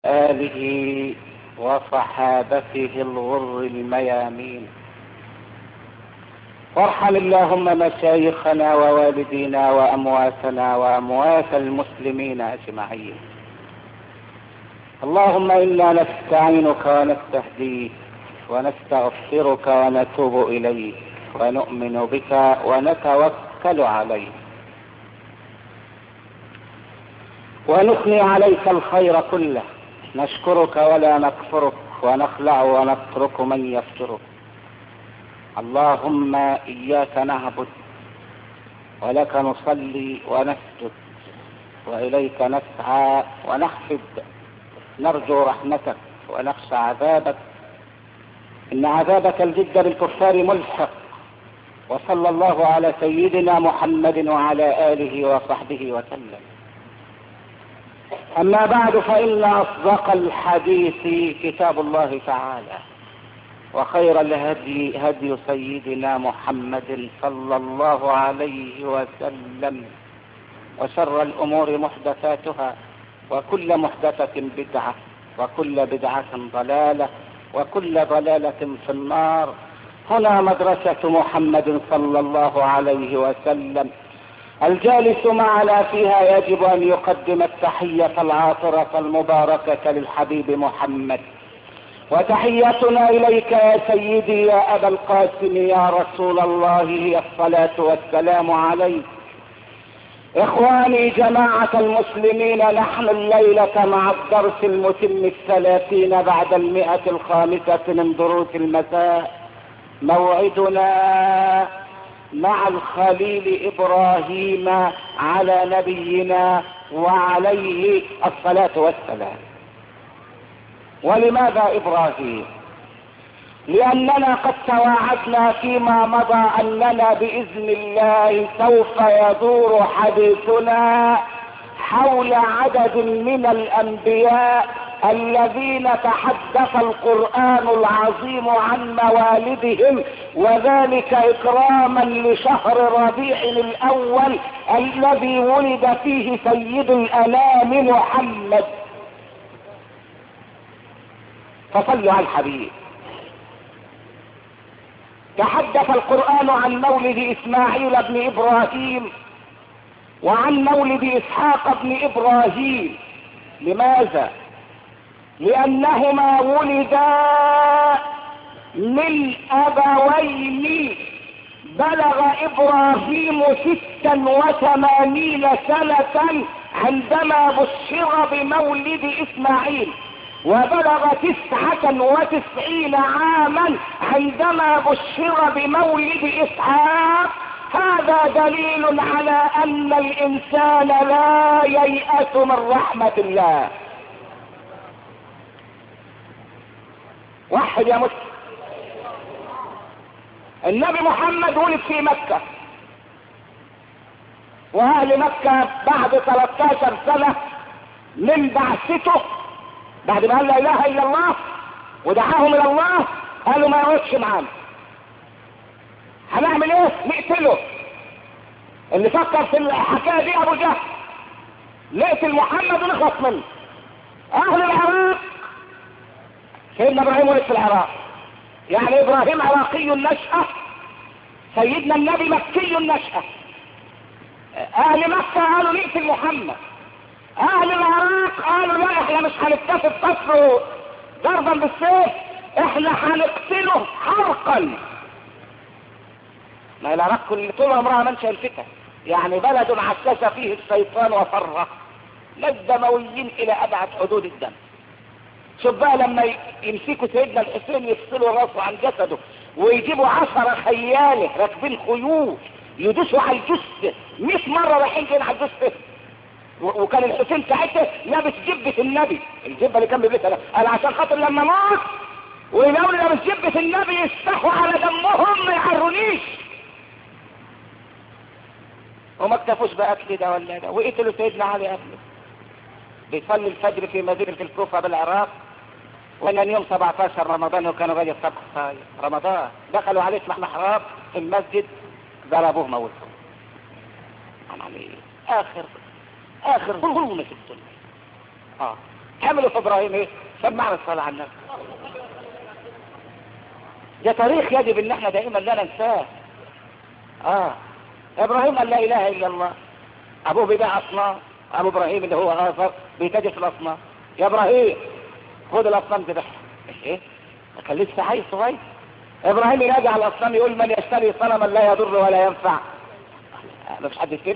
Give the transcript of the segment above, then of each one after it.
آله وصحابته الغر الميامين وارحم اللهم مشايخنا ووالدينا وأمواتنا وأموات المسلمين أجمعين اللهم إنا نستعينك ونستهديك ونستغفرك ونتوب إليك ونؤمن بك ونتوكل عليك ونثني عليك الخير كله نشكرك ولا نكفرك ونخلع ونترك من يفترك اللهم إياك نعبد ولك نصلي ونسجد وإليك نسعى ونحفد نرجو رحمتك ونخشى عذابك إن عذابك الجد بالكفار ملحق وصلى الله على سيدنا محمد وعلى آله وصحبه وسلم أما بعد فإن أصدق الحديث كتاب الله تعالى وخير الهدي هدي سيدنا محمد صلى الله عليه وسلم وشر الأمور محدثاتها وكل محدثة بدعة وكل بدعة ضلالة وكل ضلالة في النار هنا مدرسة محمد صلى الله عليه وسلم الجالس معنا فيها يجب أن يقدم التحية العاطرة المباركة للحبيب محمد وتحيتنا إليك يا سيدي يا أبا القاسم يا رسول الله هي الصلاة والسلام عليك إخواني جماعة المسلمين نحن الليلة مع الدرس المتم الثلاثين بعد المئة الخامسة من دروس المساء موعدنا مع الخليل إبراهيم على نبينا وعليه الصلاة والسلام ولماذا إبراهيم لأننا قد تواعدنا فيما مضى أننا بإذن الله سوف يدور حديثنا حول عدد من الأنبياء الذين تحدث القرآن العظيم عن موالدهم وذلك إكراما لشهر ربيع الأول الذي ولد فيه سيد الأنام محمد فصلوا على الحبيب تحدث القرآن عن مولد إسماعيل بن إبراهيم وعن مولد إسحاق بن إبراهيم لماذا؟ لأنهما ولدا من أبوين بلغ إبراهيم ستا وثمانين سنة عندما بشر بمولد إسماعيل وبلغ تسعة وتسعين عاما عندما بشر بمولد إسحاق هذا دليل على أن الإنسان لا ييأس من رحمة الله واحد يا مسلم النبي محمد ولد في مكة واهل مكة بعد 13 سنة من بعثته بعد ما قال لا اله الا الله ودعاهم الى الله قالوا ما يقعدش معانا هنعمل ايه نقتله اللي فكر في الحكايه دي ابو جهل نقتل محمد ونخلص منه اهل العراق سيدنا ابراهيم ولد في العراق يعني ابراهيم عراقي النشأة سيدنا النبي مكي النشأة اهل مكة قالوا نقتل محمد اهل العراق قالوا لا احنا مش هنكتفي بقصره ضربا بالسيف احنا هنقتله حرقا ما العراق كل طول عمرها منشأ الفتن يعني بلد عسس فيه الشيطان وفره للدمويين الى ابعد حدود الدم شوف بقى لما يمسكوا سيدنا الحسين يفصلوا راسه عن جسده ويجيبوا عشرة خياله راكبين خيول يدوسوا على الجثة 100 مرة رايحين جايين على الجثة وكان الحسين ساعتها لابس جبة النبي الجبة اللي كان بيلبسها قال عشان خاطر لما موت ولو لابس جبة النبي يستحوا على دمهم ما يعرونيش وما اكتفوش بقتل ده ولا ده وقتلوا سيدنا علي قبله بيصلي الفجر في مدينة الكوفة بالعراق وكان يوم 17 رمضان وكانوا راجل صبح صايم رمضان دخلوا عليه في محراب في المسجد ضربوه موتوه عمل ايه اخر اخر ظلم في الدنيا اه عملوا في ابراهيم ايه سمعنا الصلاة على النبي ده تاريخ يجب ان احنا دائما لا ننساه اه ابراهيم قال لا اله الا الله ابوه بيبيع اصنام ابو ابراهيم اللي هو اخر بيتاجر في الاصنام يا ابراهيم خد الاصنام تبيعها ايه كان لسه حي صغير ابراهيم يراجع الاصنام يقول من يشتري صنما لا يضر ولا ينفع ما فيش حد كده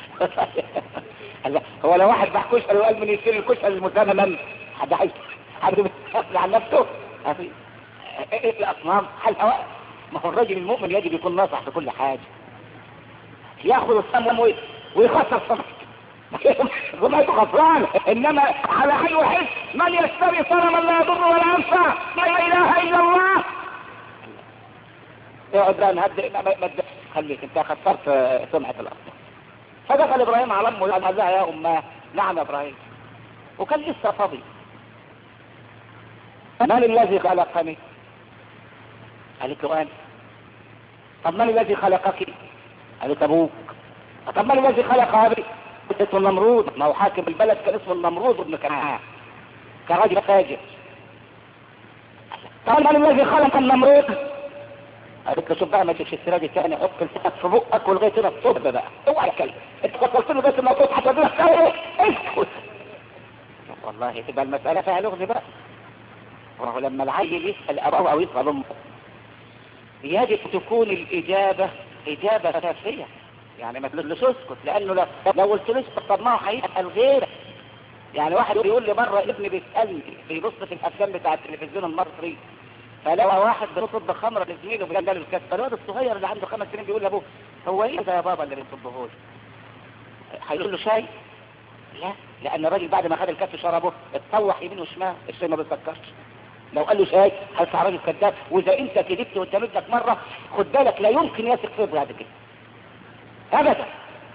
هو لو واحد باع كشري وقال من يشتري الكشري المثمن حد عايز حد بيتكلم عن نفسه ايه ايه الاصنام حل هواء ما هو الراجل المؤمن يجب يكون ناصح في كل حاجه ياخذ الصنم ويخسر صنم رميته خسران انما على حي وحس من يشتري صنما لا يضر ولا ينفع لا اله الا الله يقعد بقى نهدئ ما خليك انت خسرت سمعة الاصنام فدخل ابراهيم على امه قال لها يا اماه نعم يا ابراهيم وكان لسه فاضي من الذي خلقني قالت له انا طب من الذي خلقك قالت ابوك طب من الذي خلق ابي اسمه النمرود ما هو حاكم البلد كان اسمه النمرود ابن كنعان كان راجل فاجر طب من الذي خلق النمرود قالت له شوف بقى ما تمشي السراج الثاني حط لسانك في بقك ولغايه هنا الصبح بقى اوعى تتكلم انت وصلت له بس الموضوع حتى تقول ايه اسكت والله تبقى المساله فيها لغز بقى وهو لما العيل يسال ابوه او يسال امه يجب تكون الاجابه اجابه كافيه يعني ما تقولش اسكت لانه لو, لو قلت له اسكت طب ما هو هيسال غيرك يعني واحد يقول لي مره ابني بيسالني بيبص في الافلام بتاع التلفزيون المصري فلو واحد بيصب خمره لزميله بجنب الكاس فالواد الصغير اللي عنده خمس سنين بيقول لابوه هو ايه ده يا بابا اللي بيصبه لي هيقول له شاي لا لان الراجل بعد ما خد الكاس شربه اتطوح يمين وشمال الشاي ما بيسكرش لو قال له شاي هيطلع راجل كذاب واذا انت كذبت وانت ابنك مره خد بالك لا يمكن يثق فيه بعد كده ابدا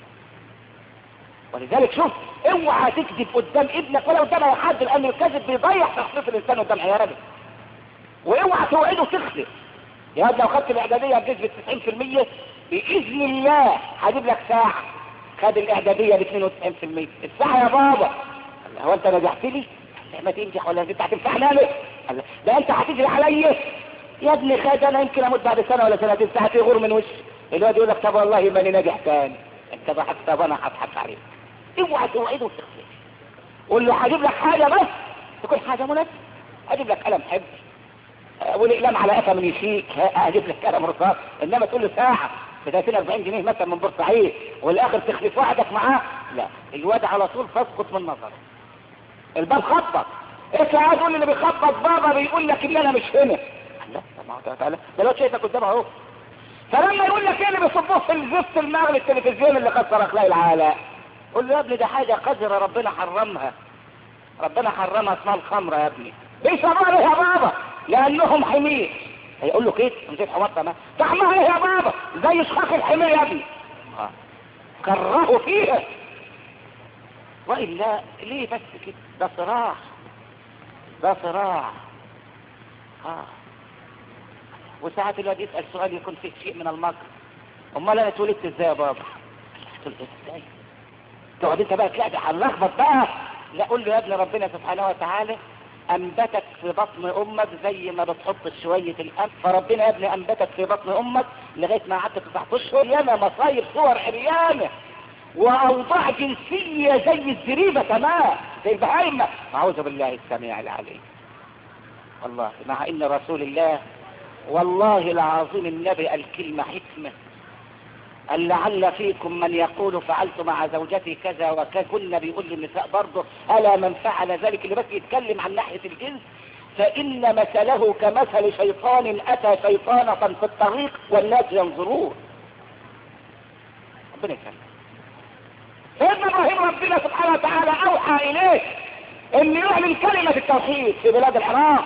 ولذلك شوف اوعى تكذب قدام ابنك ولا قدام اي حد لان الكذب بيضيع شخصيه الانسان قدام عياله واوعى توعده تخلف يا واد لو خدت الاعداديه بنسبه 90% باذن الله هجيب لك ساعه خد الاعداديه ب 92% الساعه يا بابا هو انت نجحت لي ما تنجح ولا انت هتنفعني انا ده انت هتجري عليا يا ابني خد انا يمكن اموت بعد سنه ولا سنتين ساعه يغور من وشي الواد يقول لك طب والله ماني ناجح تاني انت ضحكت طب انا هضحك عليك اوعى توعده وتخلف قول له هجيب لك حاجه بس تكون حاجه مناسبه هجيب لك قلم حبر والاقلام على قفا من يشيك اجيب لك قلم رصاص انما تقول له ساعه ب 30 40 جنيه مثلا من بورسعيد والاخر تخلف وعدك معاه لا الواد على طول تسقط من نظره الباب خبط ايه قاعد تقول اللي بيخبط بابا بيقول لك ان انا مش هنا لا ما هو تعالى ده لو شايفك قدامه اهو فلما يقول لك ايه اللي بيصبوه في الزفت المغرب التلفزيون اللي خسر اخلاق العالم قول له يا ابني ده حاجه قذره ربنا حرمها ربنا حرمها اسمها الخمره يا ابني بيشربوا يا بابا لانهم حمير هيقول له كده نسيت حمار تمام طعمها ايه يا بابا زي شخاخ الحمير يا ابني آه. كرهوا فيها والا ليه بس كده ده صراع ده صراع اه وساعات الواد يسال سؤال يكون فيه شيء من المكر امال انا اتولدت ازاي يا بابا اتولدت ازاي تقعد انت بقى تلاقي هنلخبط بقى لا قول له يا ابن ربنا سبحانه وتعالى انبتك في بطن امك زي ما بتحط شوية الأم فربنا يا ابني انبتك في بطن امك لغاية ما قعدت تسع اشهر ياما مصايب صور عريانة واوضاع جنسية زي الزريبة تمام زي البهايمة اعوذ بالله السميع العليم والله مع ان رسول الله والله العظيم النبي الكلمة حكمة قال لعل فيكم من يقول فعلت مع زوجتي كذا وكذا كنا بيقول للنساء برضه ألا من فعل ذلك اللي بس يتكلم عن ناحية الجنس فإن مثله كمثل شيطان أتى شيطانة في الطريق والناس ينظرون ربنا يسلم سيدنا إبراهيم ربنا سبحانه وتعالى أوحى إليه أن يعلن كلمة التوحيد في بلاد العراق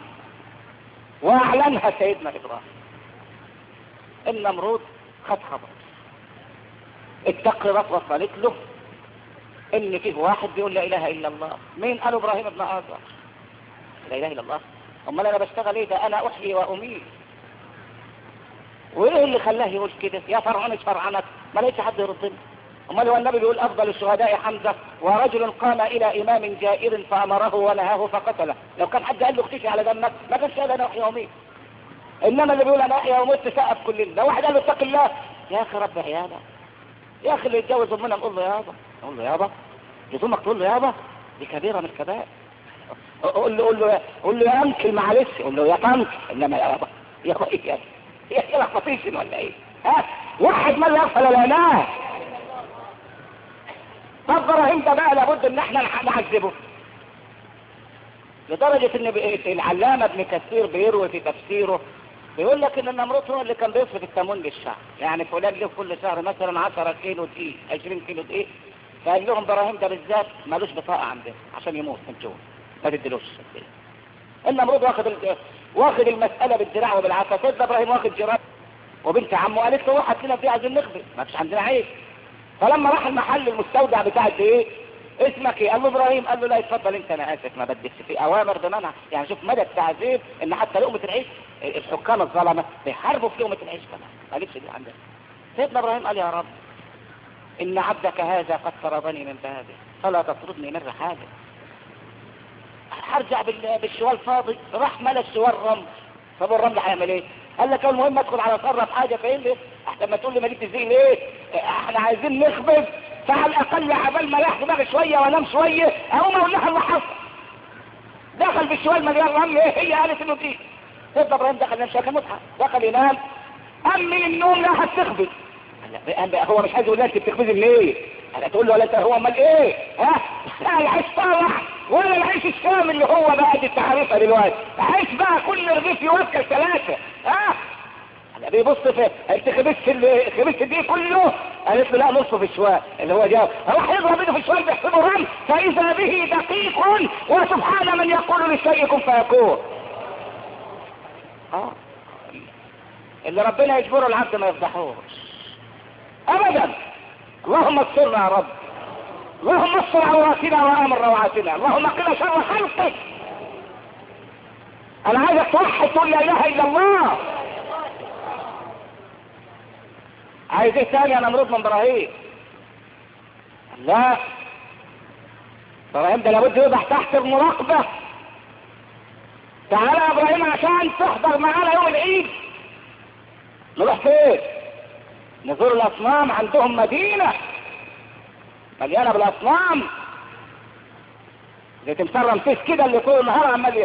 وأعلنها سيدنا إبراهيم النمرود خد خبر التقريرات وصلت له ان فيه واحد بيقول لا اله الا الله مين قال ابراهيم ابن ازر لا اله الا الله امال انا بشتغل ايه ده انا احيي واميت وايه اللي خلاه يقول كده يا فرعون ايش فرعنك ما لقيتش حد يردني امال هو النبي بيقول افضل الشهداء حمزه ورجل قام الى امام جائر فامره ونهاه فقتله لو كان حد قال له اختشي على دمك ما كانش قال انا احيا واميت انما اللي بيقول انا احيا واموت سقف كلنا لو واحد قال له اتق الله يا اخي رب عيالك يا اخي اللي يتجوز امنا نقول له يابا نقول له يابا لزومك تقول له يابا دي كبيره من الكبائر قول له قول له قول له يا انكل معلش قول له يا طنط انما يا بابا يا اخويا يا يا لخبطيش ولا ايه ها واحد ما يغفل ولا لا طب ابراهيم ده بقى لابد ان احنا نعذبه لدرجة ان العلامة ابن كثير بيروي في تفسيره بيقول لك ان النمرود هو اللي كان بيصرف التموين للشعب يعني فلان له كل شهر مثلا 10 كيلو دقيق 20 كيلو دقيق فقال لهم ابراهيم ده بالذات مالوش بطاقة عندنا عشان يموت من جوه ما تديلوش النمرود واخد ال... واخد المسألة بالدراع وبالعافية سيدنا ابراهيم واخد جراب وبنت عمه قالت له روح لنا دي عايزين نخبز ما فيش عندنا عيب فلما راح المحل المستودع بتاع ايه اسمك ايه قال له ابراهيم قال له لا اتفضل انت انا اسف ما بدكش في اوامر بمنع يعني شوف مدى التعذيب ان حتى لقمه العيش الحكام الظلمه بيحاربوا في لقمه العيش كمان قالتش دي عندنا سيدنا ابراهيم قال يا رب ان عبدك هذا قد طردني من بابه فلا تطردني من رحاله هرجع بالشوال فاضي راح ملا الشوال رمل طب الرمل هيعمل ايه قال لك المهم ادخل على صرف حاجه فاهم لي لما تقول لي مالك الزين ليه احنا عايزين نخبز فعلى الاقل عبال ما ياخد دماغي شويه وانام شويه اقوم اقول لها اللي حصل دخل بالشوال مليان رمل ايه هي قالت انه دي سيدنا ابراهيم دخل نام شويه كان متعب دخل ينام قام من النوم راح تخبز هو مش عايز يقول لها انت بتخبزي ليه؟ انا تقول له ولا انت هو امال ايه؟ ها؟ لا العيش طالع ولا العيش الشام اللي هو بقى دي تعرفها دلوقتي عيش بقى كل رغيف يوكل ثلاثه ها؟ انا بيبص في انت خبزت خبزت دي كله قالت له لا نصه في الشوال اللي هو جاوب راح يضرب ايده في الشوال بيحسبه رمل فاذا به دقيق وسبحان من يقول للشيء كن فيكون اه اللي ربنا يجبره العبد ما يفضحوش ابدا اللهم استرنا يا رب اللهم استر عوراتنا وامن روعاتنا اللهم قنا شر خلقك انا عايزك توحد تقول لا اله الا الله عايز ايه تاني انا مريض من ابراهيم لا ابراهيم ده لابد يوضع تحت المراقبه تعالى يا ابراهيم عشان تحضر معانا يوم العيد نروح فين نزور الاصنام عندهم مدينة مليانة بالاصنام زي تمثال رمسيس كده اللي طول النهار عمال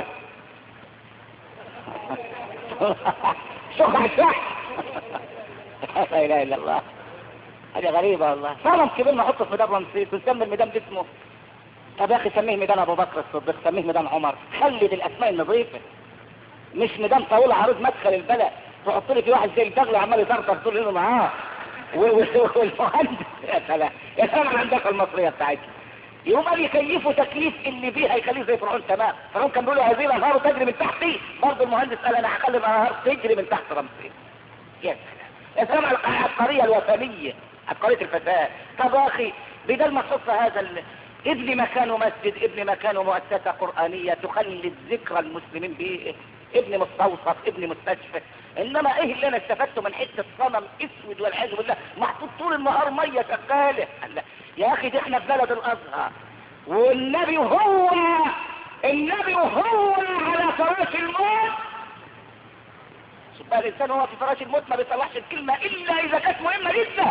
شخ عشاح لا اله الا الله حاجة غريبة والله صنم كبير نحطه في ميدان رمسيس ونسمي الميدان باسمه طب يا اخي سميه ميدان ابو بكر الصديق سميه ميدان عمر خلي الاسماء النظيفة مش ميدان طاولة عروض مدخل البلد تحط لي في واحد زي البغل عمال يطرطر طول الليل معاه والمهندس يا سلام يا سلام على الهندسه المصريه بتاعتنا يقوم قال يكيفوا تكليف اللي بيه هيخليه زي فرعون تمام فرعون كان بيقول هذه الانهار تجري من تحتي برضه المهندس قال انا هخلي الانهار تجري من تحت رمسيس يا سلام يا سلام على العبقريه الوثنيه عبقريه الفساد طب يا اخي بدل ما تحط هذا ال... ابن مكانه مسجد ابن مكانه مؤسسه قرانيه تخلد ذكرى المسلمين به ابن مستوصف ابن مستشفى انما ايه اللي انا استفدته من حته صنم اسود والعياذ بالله محطوط طول النهار ميه شغاله يا اخي دي احنا في بلد الازهر والنبي هو النبي هو على فراش الموت بقى الانسان هو في فراش الموت ما بيطلعش الكلمه الا اذا كانت مهمه جدا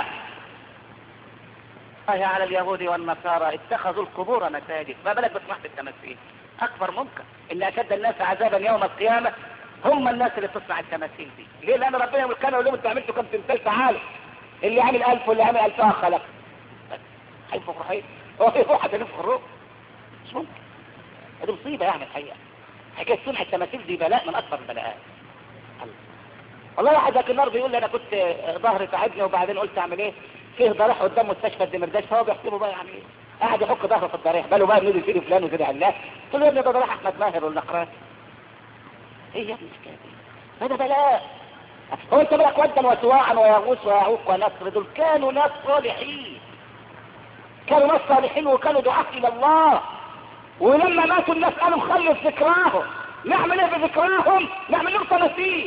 الله على اليهود والنصارى اتخذوا القبور مساجد ما بالك بصناعه التماثيل اكبر ممكن ان اشد الناس عذابا يوم القيامه هم الناس اللي بتصنع التماثيل دي ليه لان ربنا يقول كان يقول لهم انتوا عملتوا كم تمثال تعالوا اللي عامل ألف واللي عامل ألفها خلق هينفخ روحين هو في واحد ينفخ الروح مش ممكن هذه مصيبة يعني الحقيقة حكاية صنع التماثيل دي بلاء من أكبر البلاءات والله واحد ذاك النار بيقول لي أنا كنت ظهري تعبني وبعدين قلت أعمل إيه فيه ضريح قدام مستشفى الدمرداش فهو بيحسبه بقى يعني إيه قاعد يحك ظهره في الضريح باله بقى نزل فيه فلان وزرع الله قلت له يا ابني ده ضريح أحمد ماهر والنقرات ايه يا ابني الحكايه دي هذا بلاء هو انت بالك ودا وسواعا ويغوث ويعوق ونصر دول كانوا ناس صالحين كانوا ناس صالحين وكانوا دعاة الى الله ولما ماتوا الناس قالوا نخلص ذكراهم نعمل ايه بذكراهم نعمل لهم تماثيل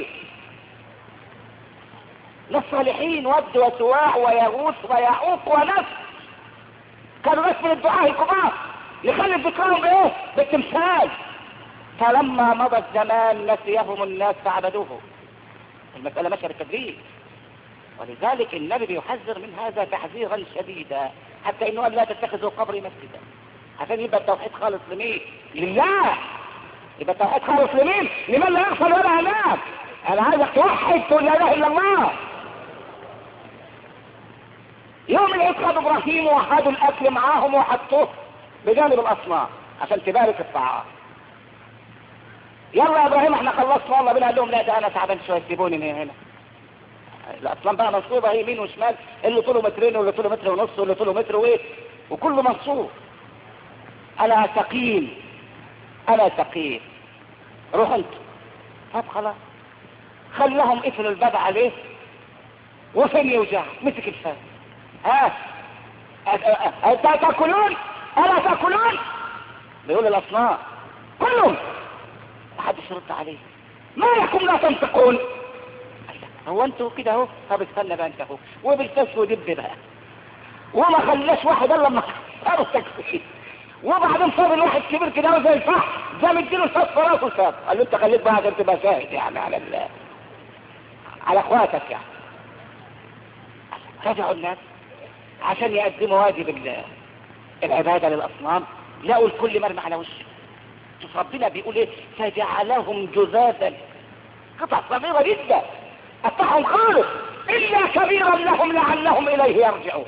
ناس صالحين ود وسواع ويغوث ويعوق ونصر كانوا ناس من الدعاة الكبار يخلي ذكرهم بايه بالتمثال فلما مضى الزمان نسيهم الناس فعبدوه المسألة ماشية بالتدريج ولذلك النبي بيحذر من هذا تحذيرا شديدا حتى انه قال لا تتخذوا قبري مسجدا عشان يبقى التوحيد خالص لمين لله يبقى التوحيد خالص لمين لمن لا يغفل ولا ينام انا عايزك توحد تقول لا اله الا الله يوم العيد خد ابراهيم وخدوا الاكل معاهم وحطوه بجانب الاصنام عشان تبارك الطعام يلا يا ابراهيم احنا خلصنا والله بنا قال لهم لا ده انا تعبان شويه سيبوني من هنا الاصنام بقى منصوبه هي يمين وشمال اللي طوله مترين واللي طوله متر ونص واللي طوله متر وايه وكله منصوب انا ثقيل انا ثقيل روح انت طب خلاص خلهم قفلوا الباب عليه وفين يوجع مسك الفاس ها تاكلون الا تاكلون بيقول الاصنام كلهم محدش يرد عليه ما لكم لا تنطقون هو انتوا كده اهو طب استنى بقى انت اهو وبالكسف ودب بقى وما خلاش واحد الا لما صاروا التكفير وبعدين صار الواحد كبير كده زي الفحم زي مديله صف في راسه صاب قال له انت خليك بقى عشان تبقى شاهد يعني على ال على اخواتك يعني رجعوا الناس عشان يقدموا واجب العبادة للأصنام لقوا الكل مرمى على وشه شوف ربنا بيقول ايه فجعلهم جذاذا قطع صغيرة جدا قطعهم خالص إلا كبيرا لهم لعلهم إليه يرجعون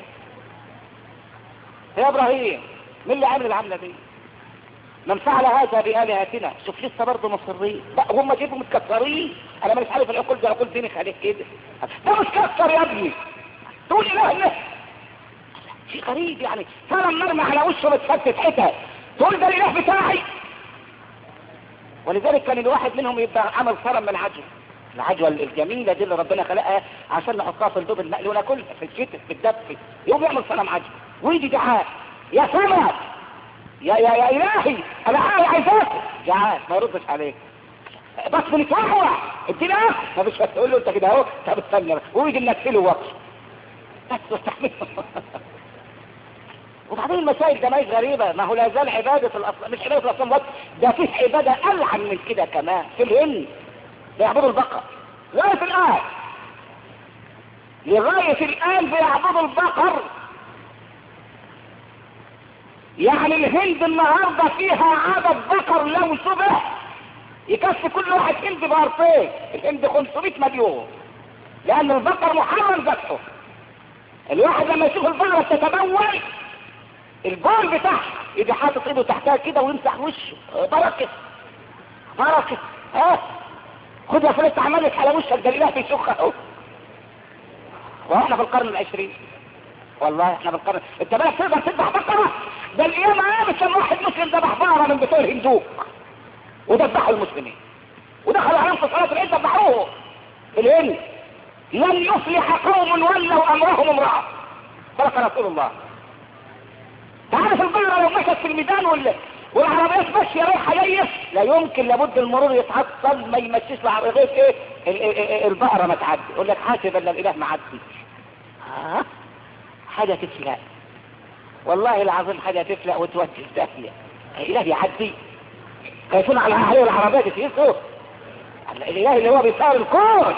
يا إبراهيم مين اللي عامل العملة دي من فعل هذا بآلهتنا شوف لسه برضه مصرين هم جيبوا متكسرين انا مش عارف العقول دي عقول دينك عليك كده ده متكسر يا ابني تقول اله اله شيء غريب يعني صنم مرمى على وشه متفتت حتت تقول ده الاله بتاعي ولذلك كان الواحد منهم يبقى عمل صنم من عجل العجوة الجميلة دي اللي ربنا خلقها عشان نحطها في الدوب المقلي وناكلها في الشتاء في الدفء يوم يعمل صنم عجل ويجي جعان يا سمك يا يا يا الهي انا عايزاك جعان ما يردش عليك بس من قهوة ادينا ما مش هتقول له انت كده اهو طب استنى ويجي نكسله وقت بس واستحمله وبعدين المسائل ده ما غريبة ما هو لا زال عبادة الأصنام مش عبادة الأصنام بس ده فيه عبادة ألعن من كده كمان في الهند بيعبدوا البقر لغاية الآن لغاية الآن بيعبدوا البقر يعني الهند النهاردة فيها عدد بقر لو صبح يكفي كل واحد هند بارتين الهند 500 مليون لأن البقر محرم ذبحه الواحد لما يشوف البقرة تتبول البول بتاعها يجي حاطط ايده تحتها كده ويمسح وشه بركة بركة ها خد يا فلسطة عملت على وشك ده الاله بيشخ اهو واحنا في القرن العشرين والله احنا في القرن انت بالك تقدر تذبح بقرة ده القيامة قامت لما واحد مسلم ذبح بقرة من بتوع الهندوق وذبحوا المسلمين ودخلوا عليهم في صلاة العيد ذبحوه في الهند لن يفلح قوم ولوا امرهم امرأة صدق رسول الله تعرف البقرة لو مشت في الميدان ولا والعربيات ماشية رايحة جاية لا يمكن لابد المرور يتعطل ما يمشيش العربيات ايه البقرة ما تعدي يقول لك حاسب ان الاله معدي ها حاجة تفلق والله العظيم حاجة تفلق وتودي في داهية الاله يعدي خايفين على عليه العربيات يسيسوا الاله اللي هو بيصار الكون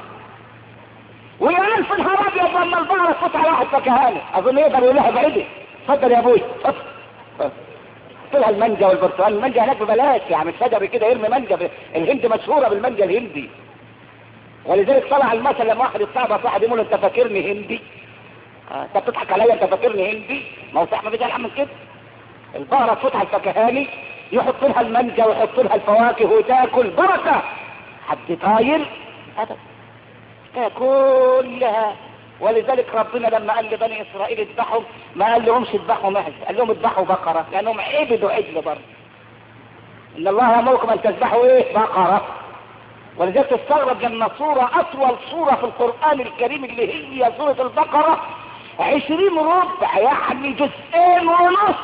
ويقال في النهار ابيض لما البقرة تفوت على واحد فكهانة اظن يقدر يقول لها بعيدة اتفضل يا ابوي اتفضل لها المانجا والبرتقال المانجا هناك ببلاش يعني الشجر كده يرمي مانجا الهند مشهوره بالمانجا الهندي ولذلك طلع المثل لما واحد يتصاحب صاحب يقول انت فاكرني هندي انت بتضحك عليا انت فاكرني هندي ما هو صاحب بيجي من كده البقره تفوت على الفكهاني يحط لها المانجا ويحط لها الفواكه وتاكل بركه حد طاير ابدا كلها ولذلك ربنا لما قال لبني اسرائيل اذبحوا ما قال لهمش اذبحوا معز قال لهم اذبحوا بقرة لانهم عبدوا عجل برضه ان الله يامركم ان تذبحوا ايه بقرة ولذلك تستغرب لما صورة اطول صورة في القرآن الكريم اللي هي سورة البقرة عشرين ربع يعني جزئين ونص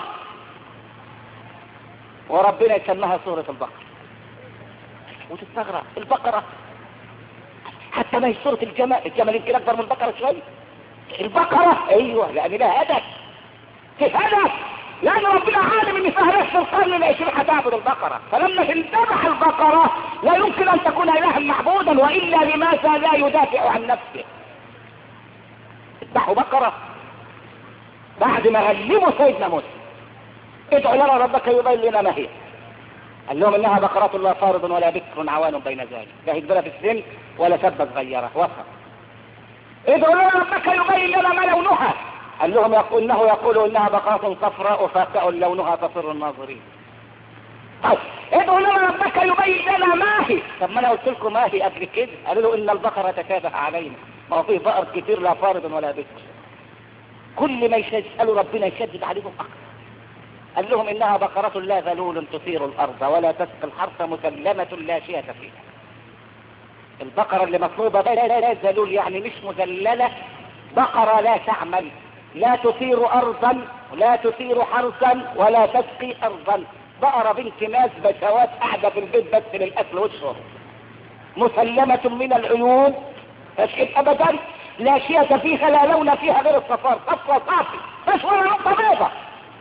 وربنا يسميها سورة البقرة وتستغرب البقرة حتى ما هي سورة الجمل الجمل يمكن اكبر من البقرة شوية البقرة ايوه لان لها هدف في هدف لان ربنا عالم ان في نفس القرن العشرين هتعبد البقرة فلما تنتبح البقرة لا يمكن ان تكون الها معبودا والا لماذا لا يدافع عن نفسه اذبحوا بقرة بعد ما غلبوا سيدنا موسى ادعوا لنا ربك يبين لنا ما هي قال لهم انها بقرة لا فارض ولا بكر عوان بين ذلك لا هجبرة في السن ولا سبة صغيرة وصل ادعوا لنا ربك يبين لنا ما لونها قال لهم يقول انه يقول انها بقرة صفراء فاقع لونها تصر الناظرين طيب ادعوا لنا ربك يبين لنا ما هي طب ما انا قلت لكم ما هي قبل كده قالوا له ان البقرة تشابه علينا ما هو فيه بقر كتير لا فارض ولا بكر كل ما يسألوا ربنا يشدد عليهم اكثر قال لهم انها بقرة لا ذلول تثير الارض ولا تسقي الحرث مسلمة لا شية فيها البقرة اللي مطلوبة لا لا لا ذلول يعني مش مذللة بقرة لا تعمل لا تثير ارضا لا تثير حرثا ولا تسقي ارضا بقرة بنت ناس بشوات قاعدة في البيت بس للاكل والشرب مسلمة من العيون تشهد ابدا لا شية فيها لا لون فيها غير الصفار صفرة صافي مش ولا نقطة بيضة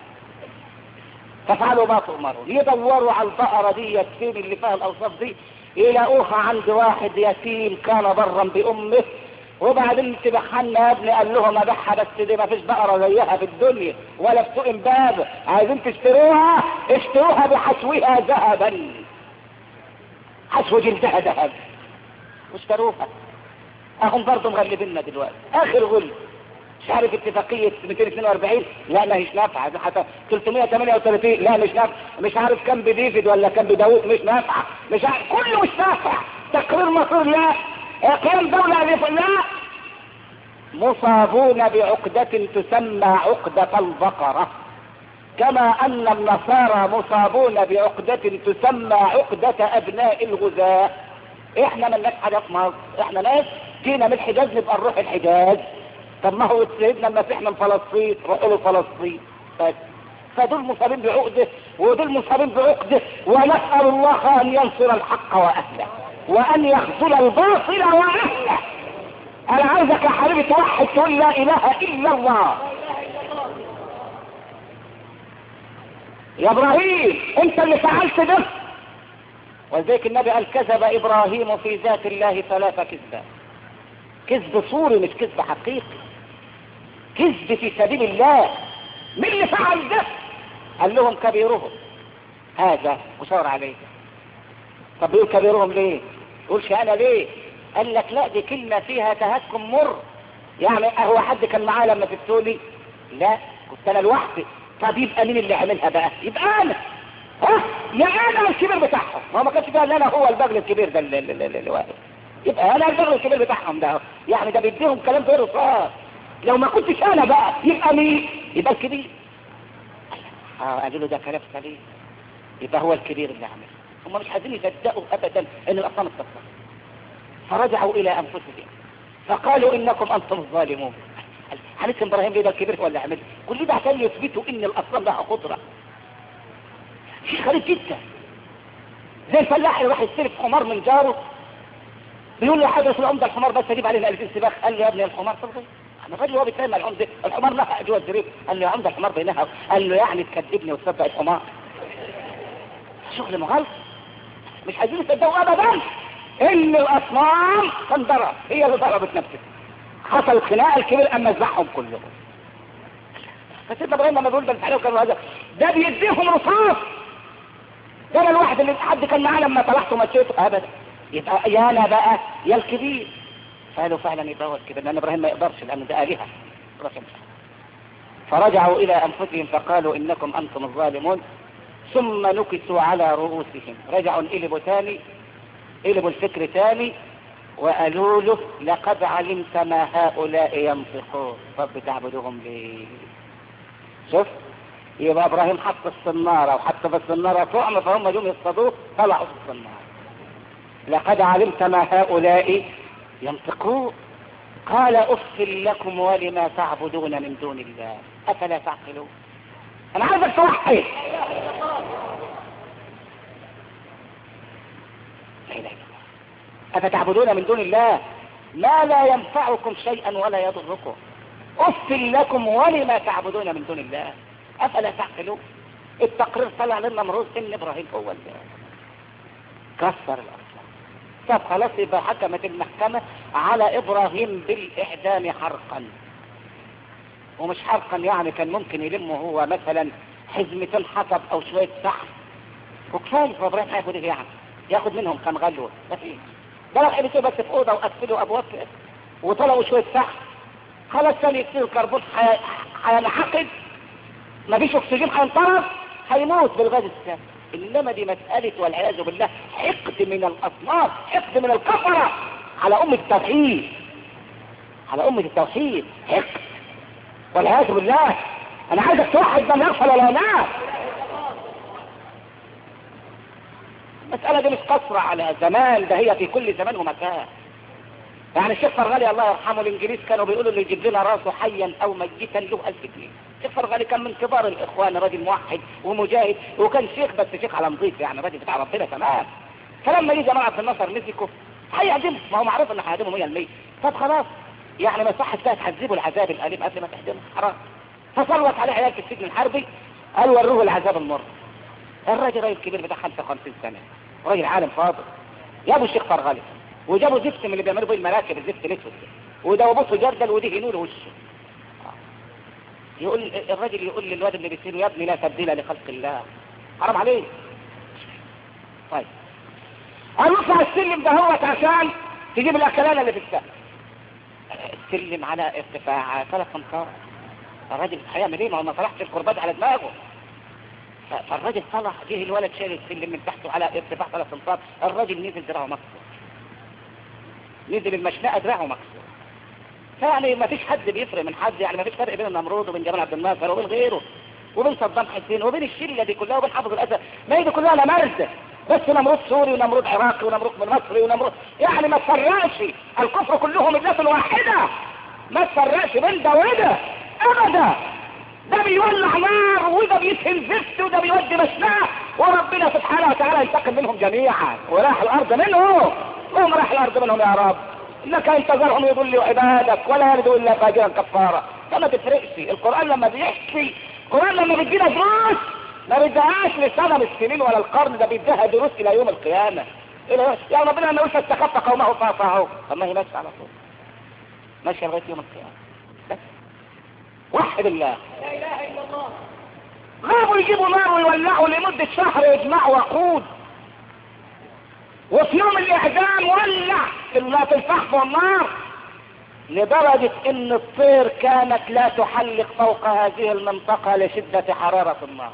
ففعلوا ما تؤمرون يدوروا على البقرة دي يكفين اللي فيها الاوصاف دي يلاقوها عند واحد يتيم كان برا بامه وبعدين تبحنا يا ابني قال لهم ابيعها بس دي ما فيش بقره زيها في الدنيا ولا في سوق امبابه عايزين تشتروها اشتروها بحشوها ذهبا حشو جلدها ذهب واشتروها اهم برضه مغلبيننا دلوقتي اخر غل مش عارف اتفاقية 242 لا ما هيش نافعة حتى 338 لا مش نافعة مش عارف كم بديفيد ولا كم بداوود مش نافعة مش عارف كله مش نافع تقرير مصير لا قيام دولة لا مصابون بعقدة تسمى عقدة البقرة كما ان النصارى مصابون بعقدة تسمى عقدة ابناء الغزاة احنا ملناش حاجة في مصر احنا ناس جينا من الحجاز نبقى نروح الحجاز طب ما هو سيدنا المسيح من فلسطين روحوا له فلسطين بس فدول مصابين بعقده ودول مصابين بعقده ونسأل الله ان ينصر الحق واهله وان يخذل الباطل واهله انا عايزك يا حبيبي توحد تقول لا اله الا الله يا ابراهيم انت اللي فعلت ده ولذلك النبي قال كذب ابراهيم في ذات الله ثلاث كذبات كذب صوري مش كذب حقيقي كذب في سبيل الله مين اللي فعل ده قال لهم كبيرهم هذا وشاور عليه طب يقول كبيرهم ليه يقولش انا ليه قال لك لا دي كلمة فيها تهكم مر يعني هو حد كان معاه لما تفتولي لا كنت انا لوحدي طب يبقى مين اللي عملها بقى يبقى انا ها يا انا الكبير بتاعهم ما ما كانش فيها ان انا هو البغل الكبير ده اللي, اللي, اللي واقف يبقى انا البغل الكبير بتاعهم ده يعني ده بيديهم كلام غير صار لو ما كنتش انا بقى يبقى مين يبقى الكبير اه قالوا له ده كلام سليم يبقى هو الكبير اللي عمل هم مش عايزين يصدقوا ابدا ان الاصنام اتصل فرجعوا الى انفسهم فقالوا انكم انتم الظالمون حديث ابراهيم ليه ده الكبير ولا عمل كل ده عشان يثبتوا ان الاصنام لها قدره شيء غريب جدا زي الفلاح اللي راح يستلف حمار من جاره بيقول له حاجه في العمده الحمار بس اجيب علينا 2000 سباق قال له يا ابني الحمار صدقني الراجل هو بيتكلم عن العمده الحمار نفع جوه الزريب قال له يا عمده الحمار بينها قال له يعني تكذبني وتصدق الحمار شغل مغلط مش عايزين يصدقوا ابدا ان الاصنام تنضرب هي اللي ضربت نفسها حصل خناق الكبير اما ذبحهم كلهم فسيدنا ابراهيم لما بيقول ده الفعل كانوا هذا ده بيديهم رصاص ده انا الواحد اللي حد كان معاه لما طلعت ومشيته ابدا يبقى يا انا بقى يا الكبير قالوا فعلا يبقى هو الكبير لان ابراهيم ما يقدرش لان ده الهه فرجعوا الى انفسهم فقالوا انكم انتم الظالمون ثم نكسوا على رؤوسهم رجعوا انقلبوا تاني قلبوا الفكر تاني وقالوا له لقد علمت ما هؤلاء ينطقون رب تعبدهم ليه شوف يبقى ابراهيم حط الصنارة وحط في الصنارة طعم فهم جم يصطادوه طلعوا في الصنارة لقد علمت ما هؤلاء ينطقون قال اف لكم ولما تعبدون من دون الله افلا تعقلون انا عايزك توحد لا اله الا الله افتعبدون من دون الله ما لا ينفعكم شيئا ولا يضركم اف لكم ولما تعبدون من دون الله افلا تعقلون التقرير طلع للنمروز ان ابراهيم هو اللي كسر الاصنام طب خلاص يبقى حكمت المحكمة على ابراهيم بالاعدام حرقا ومش حرقا يعني كان ممكن يلمه هو مثلا حزمتين حطب او شوية سحب وكفاية ابراهيم هياخد ايه يعني ياخد منهم كم غلوة ما فيش ده لو حبسوا بس في اوضه وقفلوا ابواب وطلعوا شويه سحب خلاص ثاني اكسيد الكربون هينعقد مفيش اكسجين هينطرد هيموت بالغاز السام انما دي مسألة والعياذ بالله حقد من الاصناف حقد من الكفرة على امة التوحيد على امة التوحيد حقد والعياذ بالله انا عايزك توحد من يغفل ولا ينام المسألة دي مش قصرة على زمان ده هي في كل زمان ومكان يعني الشيخ فرغالي الله يرحمه الانجليز كانوا بيقولوا اللي يجيب لنا راسه حيا او ميتا له ألف جنيه الشيخ فرغالي كان من كبار الاخوان راجل موحد ومجاهد وكان شيخ بس شيخ على نظيف يعني راجل بتاع ربنا تمام فلما يجي جماعه في النصر مسكوا هيعدمه ما هو معروف انه هيعدمه 100% طب خلاص يعني ما صح ده تحذبه العذاب الاليم قبل ما تحدمه حرام فصلت عليه عيال في السجن الحربي قال وروه العذاب المر الراجل راجل كبير بتاع 55 سنه راجل عالم فاضل جابوا الشيخ فرغالي وجابوا زفت من اللي بيعملوا بيه المراكب الزفت الاسود ودوبوه جردل ودهنوا له وشه يقول الراجل يقول للواد اللي بيسيره يا ابني لا تبديل لخلق الله حرام عليه طيب هنطلع السلم ده هو عشان تجيب الاكلانه اللي في السقف السلم على ارتفاع ثلاث امتار الراجل هيعمل ايه ما هو ما طلعش الكرباج على دماغه فالراجل طلع جه الولد شايل السلم من تحته على ارتفاع ثلاث امتار الراجل نزل دراعه مكسور نزل المشنقه دراعه مكسور فيعني ما فيش حد بيفرق من حد يعني ما فيش فرق بين النمرود وبين جمال عبد الناصر وبين غيره وبين صدام حسين وبين الشله دي كلها وبين حافظ الاسد ما هي دي كلها نمارده بس نمرود سوري ونمرود عراقي ونمرود من مصري ونمرود يعني ما تفرقش الكفر كلهم ملة واحده ما تفرقش بين ده وده ابدا ده بيولع نار وده بيسهل زفت وده بيودي مشناه وربنا سبحانه وتعالى ينتقم منهم جميعا وراح الارض منهم هم راح الارض منهم يا رب انك ان تذرهم يضلوا عبادك ولا يلدوا الا فاجرا كفارا فما تفرقش القران لما بيحكي القران لما بيدينا دروس ما بيديهاش لسنه من السنين ولا القرن ده بيديها دروس الى يوم القيامه الى يا ربنا ما يقولش استخف قومه فاصعوا طب ما هي ماشيه على طول ماشيه لغايه يوم القيامه بس وحد الله لا اله الا الله غابوا يجيبوا نار ويولعوا لمدة شهر يجمعوا وقود وفي يوم الاعدام ولع في الفحم والنار لدرجة ان الطير كانت لا تحلق فوق هذه المنطقة لشدة حرارة النار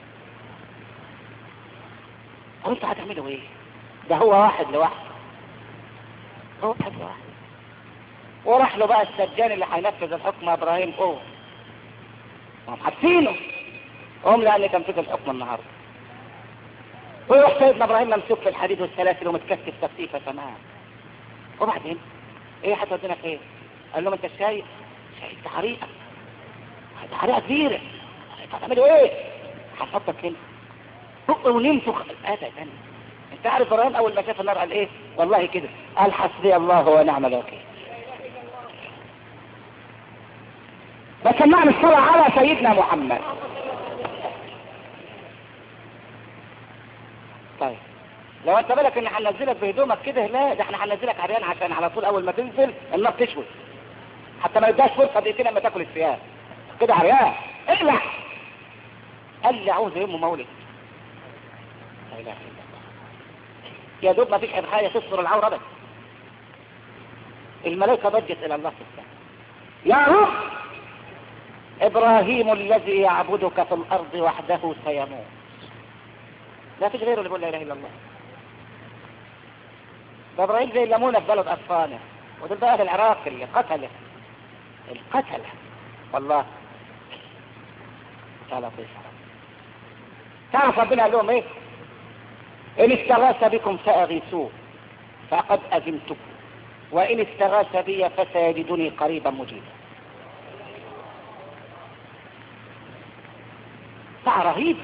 وانتوا هتعملوا ايه ده هو واحد لوحده هو واحد لوحده وراح له بقى السجان اللي هينفذ الحكم ابراهيم اوه هم حابسينه هم لان تنفيذ الحكم النهارده ويروح سيدنا ابراهيم ممسوك في الحديد والسلاسل ومتكتف تكتيفه تمام وبعدين ايه هتودينا فين؟ قال لهم انت شايف شايف ده حريقه ده حريقه كبيره هتعملوا ايه؟ هنحطك هنا فوق ونمسك ابدا انت عارف ابراهيم اول ما شاف النار قال ايه؟ والله كده قال حسبي الله ونعم الوكيل فسمعنا الصلاة على سيدنا محمد طيب لو انت بالك ان هننزلك بهدومك كده لا ده احنا هننزلك عريان عشان على طول اول ما تنزل النار تشوي حتى ما يداش فرصه دقيقتين لما تاكل الثياب كده عريان اقلع قال لي عاوز يوم مولد لا اله الا الله يا دوب ما فيش حاجه تستر العوره بس الملائكه ضجت الى الله سبحانه يا رب ابراهيم الذي يعبدك في الارض وحده سيموت لا فيش غيره اللي يقول لا اله الا الله ده ابراهيم زي الليمونه في بلد اطفاله ودول بقى اهل العراق اللي قتله القتله والله تعالى طيب تعرف ربنا قال لهم ايه ان استغاث بكم فاغيثوه فقد اذنتكم وان استغاث بي فسيجدني قريبا مجيبا ساعة رهيب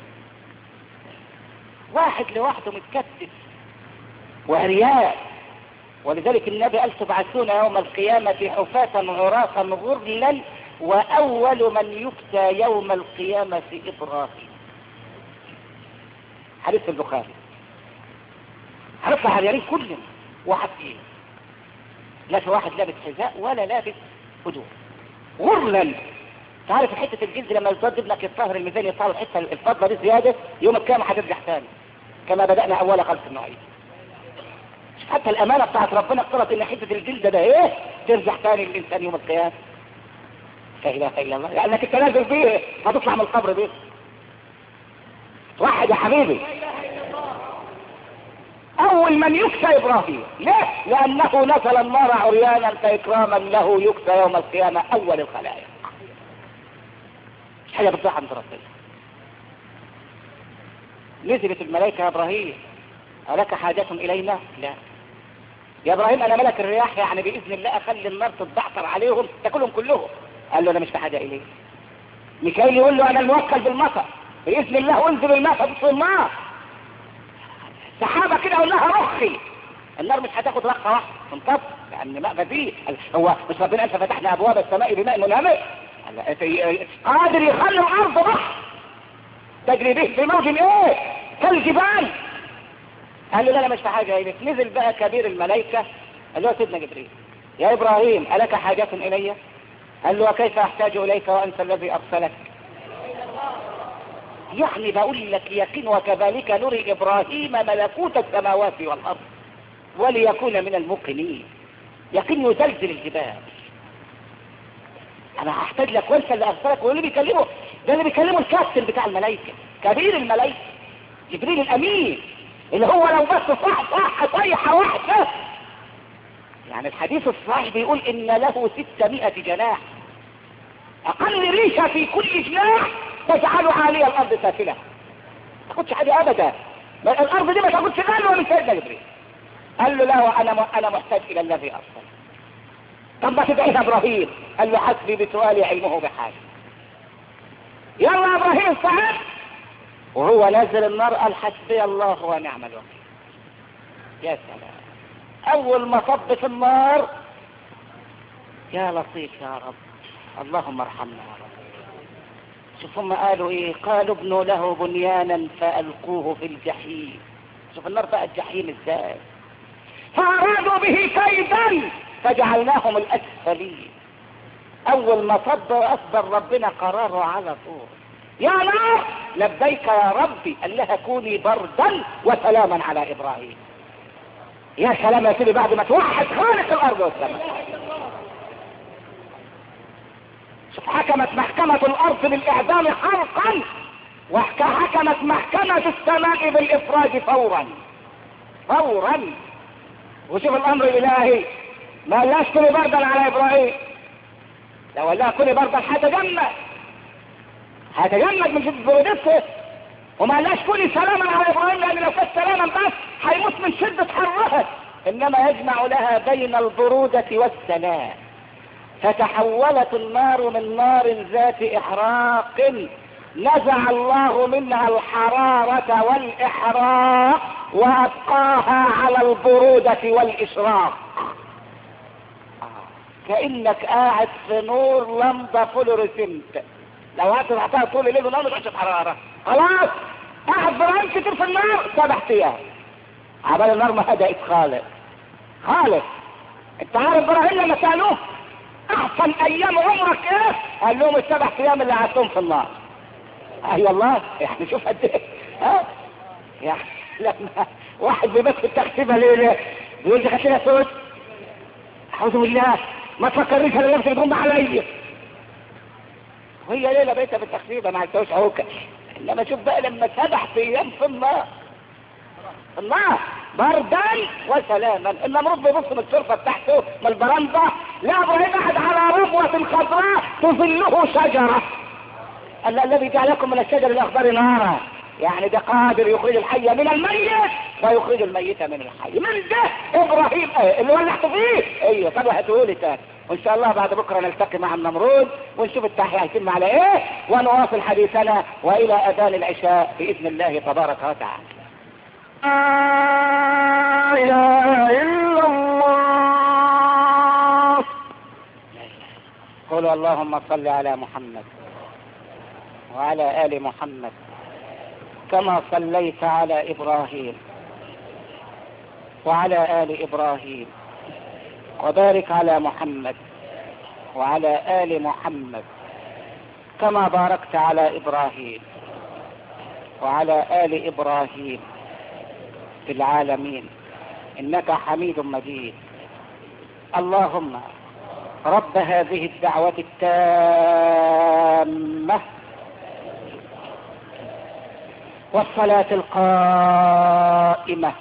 واحد لوحده متكتف وعريان ولذلك النبي قال تبعثون يوم القيامة حفاة عراة غرلا وأول من يفتى يوم القيامة إبراهيم حديث البخاري هنطلع على اليمين كلنا واحد فيه لا في واحد لابس حذاء ولا لابس هدوء غرلا تعرف حتة الجلد لما يزداد ابنك يطهر الميزان يطهر الحتة الفضة دي زيادة يوم القيامة هترجع تاني كما بدأنا أول خلق النوعية حتى الأمانة بتاعت ربنا اقترت إن حتة الجلد ده إيه ترجع تاني للإنسان يوم القيامة لا إله إلا الله يعني انك تنازل بيه هتطلع من القبر بيه واحد يا حبيبي اول من يكسى ابراهيم ليه لانه نزل النار عريانا فاكراما له يكسى يوم القيامة اول الخلائق مش حاجة بتضحى عند ربنا نزلت الملائكة يا ابراهيم ألك حاجة إلينا؟ لا يا إبراهيم أنا ملك الرياح يعني بإذن الله أخلي النار تتبعثر عليهم تاكلهم كلهم قال له أنا مش بحاجة إليه ميكائيل يقول له أنا الموكل بالمطر بإذن الله أنزل الماء فبص النار سحابة كده أقول لها رخي النار مش هتاخد رخة واحدة تنطف لأن ماء غزير هو مش ربنا قال ففتحنا أبواب السماء بماء منهمر قادر يخلي الأرض بحر تجري به في موج ايه كالجبال قال له لا لا مش في حاجة إليك نزل بقى كبير الملائكة قال له سيدنا جبريل يا إبراهيم ألك حاجة إلي قال له وكيف أحتاج إليك وأنت الذي أرسلك يعني بقول لك يقين وكذلك نري إبراهيم ملكوت السماوات والأرض وليكون من الموقنين يقين يزلزل الجبال انا هحتاج لك وانت اللي ارسلك واللي بيكلمه ده اللي بيكلمه الكابتن بتاع الملائكه كبير الملائكه جبريل الامين اللي هو لو بس صح صح طيحه واحده يعني الحديث الصحيح بيقول ان له 600 جناح اقل ريشه في كل جناح تجعل عالي الارض سافله ما تاخدش حاجه ابدا الارض دي ما تاخدش غلوه من سيدنا جبريل قال له لا وانا انا محتاج الى الذي ارسل طب ما تدعيها ابراهيم قال له حسبي بسؤالي علمه بحاجه يلا ابراهيم صعد وهو نازل النار قال حسبي الله ونعم الوكيل يا سلام اول ما صب في النار يا لطيف يا رب اللهم ارحمنا يا رب شوف هم قالوا ايه قالوا ابنوا له بنيانا فالقوه في الجحيم شوف النار بقى الجحيم ازاي فارادوا به كيدا فجعلناهم الاسفلين اول ما صد اصدر ربنا قراره على طول يا نار لبيك يا ربي قال لها كوني بردا وسلاما على ابراهيم يا سلام يا سيدي بعد ما توحد خالق الارض والسماء شوف حكمت محكمة الارض بالاعدام حرقا وحكمت محكمة السماء بالافراج فورا فورا وشوف الامر الالهي ما قالهاش كوني بردا على ابراهيم لو قال لها كوني بردا هتجمد هتجمد من شدة برودته وما قالهاش كوني سلاما على ابراهيم لان لو كانت سلاما بس هيموت من شدة حرها انما يجمع لها بين البرودة والسلام فتحولت النار من نار ذات احراق نزع الله منها الحرارة والاحراق وابقاها على البرودة والاشراق كأنك قاعد في نور لمبة فلوريسنت لو هتفتحها طول الليل ونار مش حرارة خلاص قاعد بران كتير في النار سبع ايام عبال النار ما هدأت خالص خالص انت عارف ابراهيم لما سألوه احسن ايام عمرك ايه قال لهم السبع ايام اللي قعدتهم في النار اي أيوة والله يعني شوف قد ايه ها يعني لما واحد بيبات في التخسيبه ليه ليه بيقول لي خلينا سود اعوذ بالله ما تفكرنيش انا نفسي بتقوم عليا وهي ليله بيتها في التخسيبه ما عرفتوش عوكه انما شوف بقى لما سبع ايام في النار النار بردا وسلاما النمرود بيبص من الشرفه بتاعته من البرندة لا ابراهيم قاعد على ربوة خضراء تظله شجرة قال الذي جعلكم من الشجر الاخضر نارا يعني ده قادر يخرج الحي من الميت ويخرج الميت من الحي من ده ابراهيم ايه اللي ولعت فيه ايوه طب هتقولي تاني وان شاء الله بعد بكره نلتقي مع النمرود ونشوف التحية هيتم على ايه ونواصل حديثنا والى اذان العشاء باذن الله تبارك وتعالى لا اله الا الله قولوا اللهم صل على محمد وعلى آل محمد كما صليت على إبراهيم وعلى آل إبراهيم وبارك على محمد وعلى آل محمد كما باركت على إبراهيم وعلى آل إبراهيم في العالمين إنك حميد مجيد اللهم رب هذه الدعوة التامة والصلاة القائمة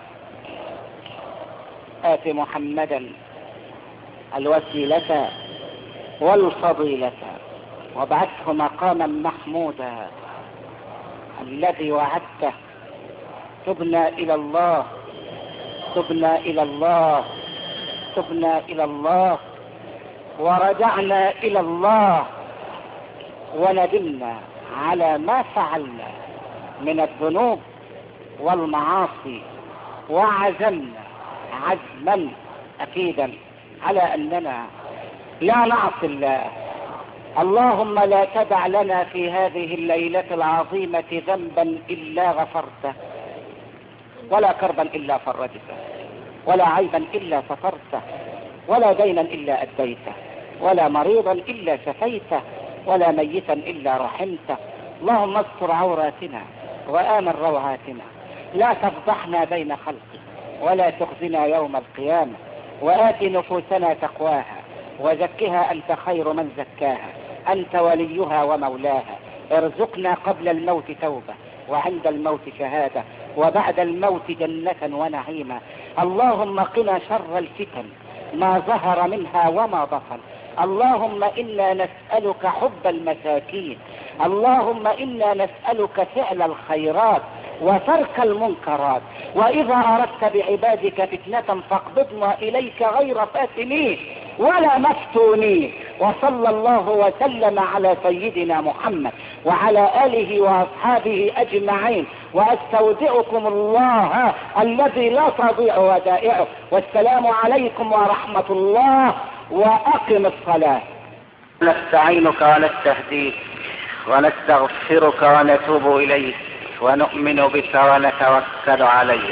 آت محمدا الوسيلة والفضيلة وابعثه مقاما محمودا الذي وعدته تبنى إلى الله تبنى إلى الله تبنى إلى الله ورجعنا إلى الله وندمنا على ما فعلنا من الذنوب والمعاصي وعزمنا عزما أكيدا على أننا لا نعصي الله اللهم لا تدع لنا في هذه الليلة العظيمة ذنبا إلا غفرته ولا كربا إلا فرجته ولا عيبا إلا سترته ولا دينا إلا أديته ولا مريضا إلا شفيته ولا ميتا إلا رحمته اللهم استر عوراتنا وآمن روعاتنا لا تفضحنا بين خلقك ولا تخزنا يوم القيامة وآت نفوسنا تقواها وزكها أنت خير من زكاها أنت وليها ومولاها ارزقنا قبل الموت توبة وعند الموت شهادة وبعد الموت جنة ونعيما اللهم قنا شر الفتن ما ظهر منها وما بطن اللهم إنا نسألك حب المساكين اللهم إنا نسألك فعل الخيرات وترك المنكرات وإذا أردت بعبادك فتنة فاقبضنا إليك غير فاتنين ولا مفتونين وصلى الله وسلم على سيدنا محمد وعلى آله وأصحابه أجمعين وأستودعكم الله الذي لا تضيع ودائعه والسلام عليكم ورحمة الله وأقم الصلاة نستعينك ونستهديك ونستغفرك ونتوب إليك ونؤمن بك ونتوكل عليك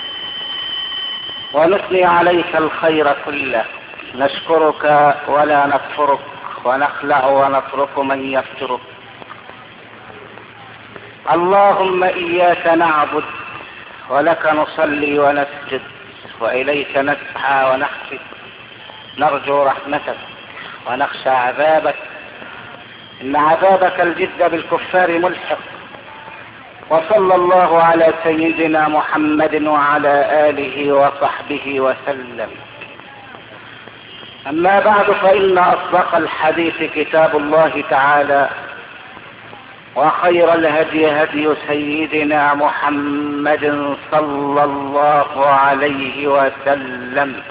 ونثني عليك الخير كله نشكرك ولا نكفرك ونخلع ونترك من يفترك اللهم إياك نعبد ولك نصلي ونسجد وإليك نسعى ونحفد نرجو رحمتك ونخشى عذابك إن عذابك الجد بالكفار ملحق وصلى الله على سيدنا محمد وعلى آله وصحبه وسلم أما بعد فإن أصدق الحديث كتاب الله تعالى وخير الهدي هدي سيدنا محمد صلى الله عليه وسلم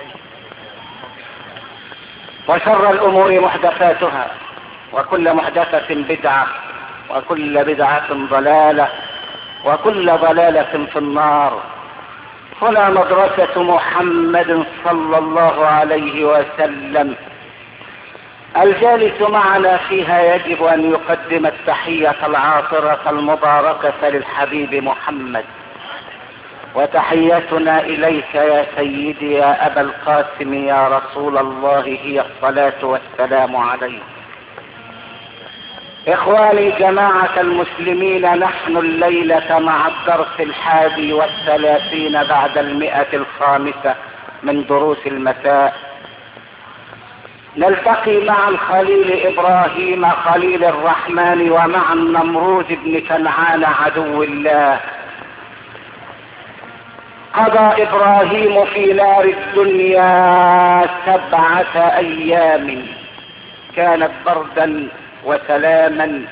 وشر الأمور محدثاتها وكل محدثة بدعة وكل بدعة ضلالة وكل ضلالة في النار هنا مدرسة محمد صلى الله عليه وسلم الجالس معنا فيها يجب ان يقدم التحية العاطرة المباركة للحبيب محمد وتحيتنا اليك يا سيدي يا ابا القاسم يا رسول الله هي الصلاة والسلام عليك اخواني جماعة المسلمين نحن الليلة مع الدرس الحادي والثلاثين بعد المئة الخامسة من دروس المساء نلتقي مع الخليل ابراهيم خليل الرحمن ومع النمروز بن كنعان عدو الله قضى ابراهيم في نار الدنيا سبعة ايام كانت بردا وسلاما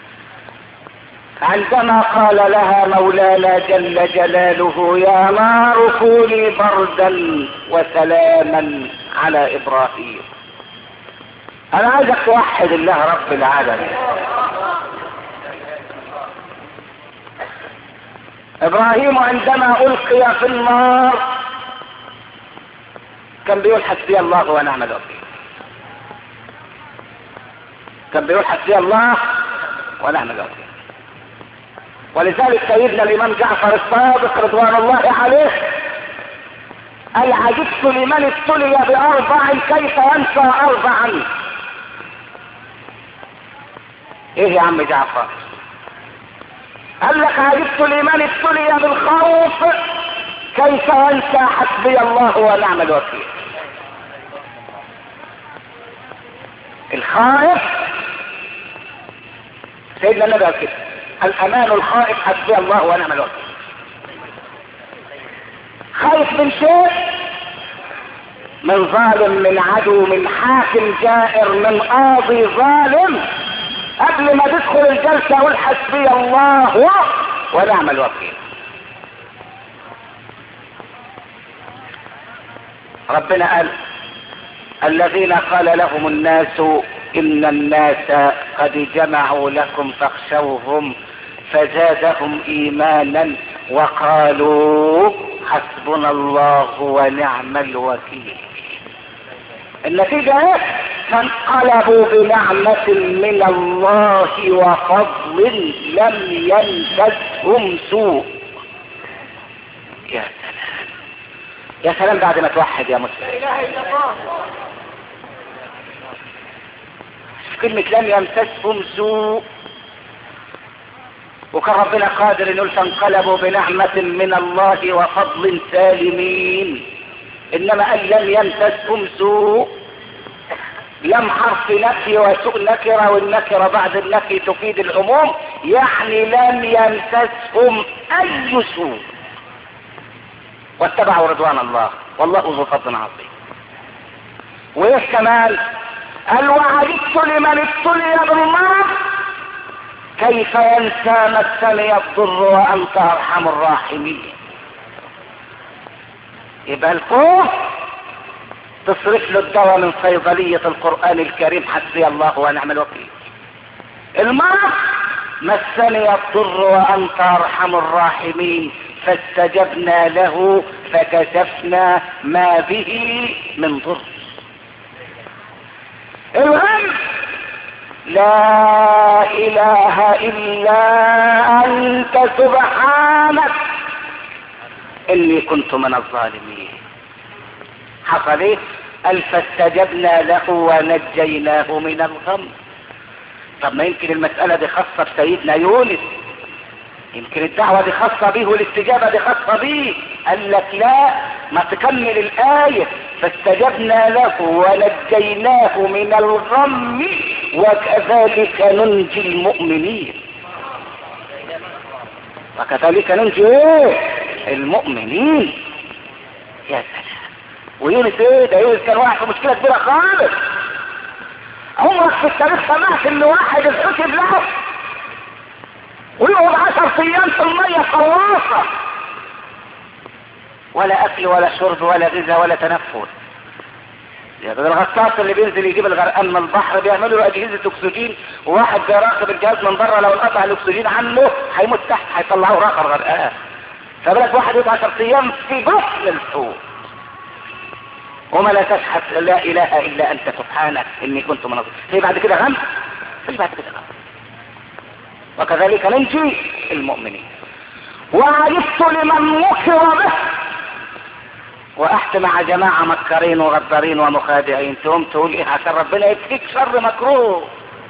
عندما قال لها مولانا جل جلاله يا نار كوني بردا وسلاما على ابراهيم انا عايزك توحد الله رب العالمين ابراهيم عندما القي في النار كان بيقول حسبي الله ونعم الوكيل كان بيقول حسبي الله ونعم الوكيل ولذلك سيدنا الامام جعفر الصادق رضوان الله عليه قال عجبت لمن ابتلي باربع كيف ينسى اربعا ايه يا عم جعفر قال لك عجبت لمن ابتلي بالخوف كيف ينسى حسبي الله ونعم الوكيل الخائف سيدنا النبي قال كده الامان الخائف حسبي الله ونعم الوكيل خايف من شيء من ظالم من عدو من حاكم جائر من قاضي ظالم قبل ما تدخل الجلسة قول حسبي الله ونعم الوكيل ربنا قال الذين قال لهم الناس ان الناس قد جمعوا لكم فاخشوهم فزادهم ايمانا وقالوا حسبنا الله ونعم الوكيل النتيجة ايه فانقلبوا بنعمة من الله وفضل لم يمسسهم سوء يا سلام يا سلام بعد ما توحد يا مسلم لا اله الا الله كلمة لم يمسسهم سوء وكان ربنا قادر انه فانقلبوا بنعمة من الله وفضل سالمين انما قال لم يمسسهم سوء لم حرف نفي وسوء نكرة والنكرة بعد النفي تفيد العموم يعني لم يمسسهم اي سوء واتبعوا رضوان الله والله ذو فضل عظيم وايه كمان قال وعجبت لمن ابتلي بالمرض كيف ينسى مسني الضر وانت ارحم الراحمين يبقى الخوف تصرف له الدواء من صيدلية القرآن الكريم حسبي الله ونعم الوكيل المرض مسني الضر وانت ارحم الراحمين فاستجبنا له فكشفنا ما به من ضر الهم لا اله الا انت سبحانك اني كنت من الظالمين حصل ايه قال فاستجبنا له ونجيناه من الغم طب ما يمكن المسألة دي خاصة بسيدنا يونس يمكن الدعوة دي خاصة به والاستجابة دي خاصة به قال لك لا ما تكمل الآية فاستجبنا له ونجيناه من الغم وكذلك ننجي المؤمنين وكذلك ننجي ايه المؤمنين يا سلام ويونس ايه ده يونس كان واحد في مشكلة كبيرة خالص عمرك في التاريخ سمعت ان واحد اتحسب له ويقعد عشر ايام في المية خلاصة ولا اكل ولا شرب ولا غذاء ولا تنفس يعني الغطاس اللي بينزل يجيب الغرقان من البحر بيعملوا له اجهزه اكسجين وواحد بيراقب الجهاز من بره لو انقطع الاكسجين عنه هيموت تحت هيطلعوه راقر غرقان فبالك واحد يقعد 10 ايام في بطن الحوت وما لا تشهد لا اله الا انت سبحانك اني كنت من الظالمين في بعد كده غم في بعد كده غم وكذلك ننجي المؤمنين وعرفت لمن مكر به وقعت مع جماعة مكرين وغدارين ومخادعين تقوم تقول ايه عشان ربنا يكفيك شر مكروه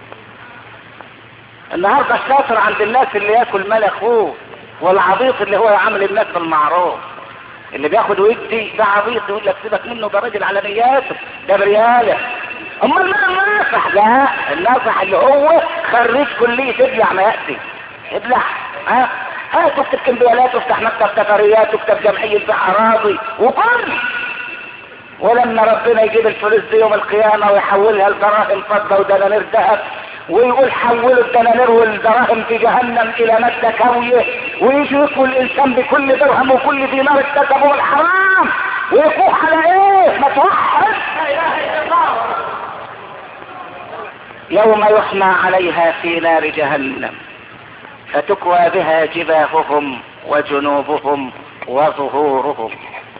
النهارده الشاطر عند الناس اللي ياكل مال اخوه والعبيط اللي هو يعامل الناس بالمعروف اللي بياخد ويدي ده عبيط يقول لك سيبك منه ده راجل على نياته ده برياله امال مين الناصح لا الناصح اللي هو خريج كلية ابلع ما يأتي ابلع ها ها تكتب كمبيالات وافتح مكتب سفريات واكتب جمعية بيع اراضي وكل ولما ربنا يجيب الفلوس دي يوم القيامة ويحولها لدراهم فضة ودنانير ذهب ويقول حولوا الدنانير والدراهم في جهنم الى مادة كاوية ويجي يطوي الانسان بكل درهم وكل دينار اكتسبه الحرام ويقوح على ايه ما توحد لا اله الا الله يوم يحمى عليها في نار جهنم فتكوى بها جباههم وجنوبهم وظهورهم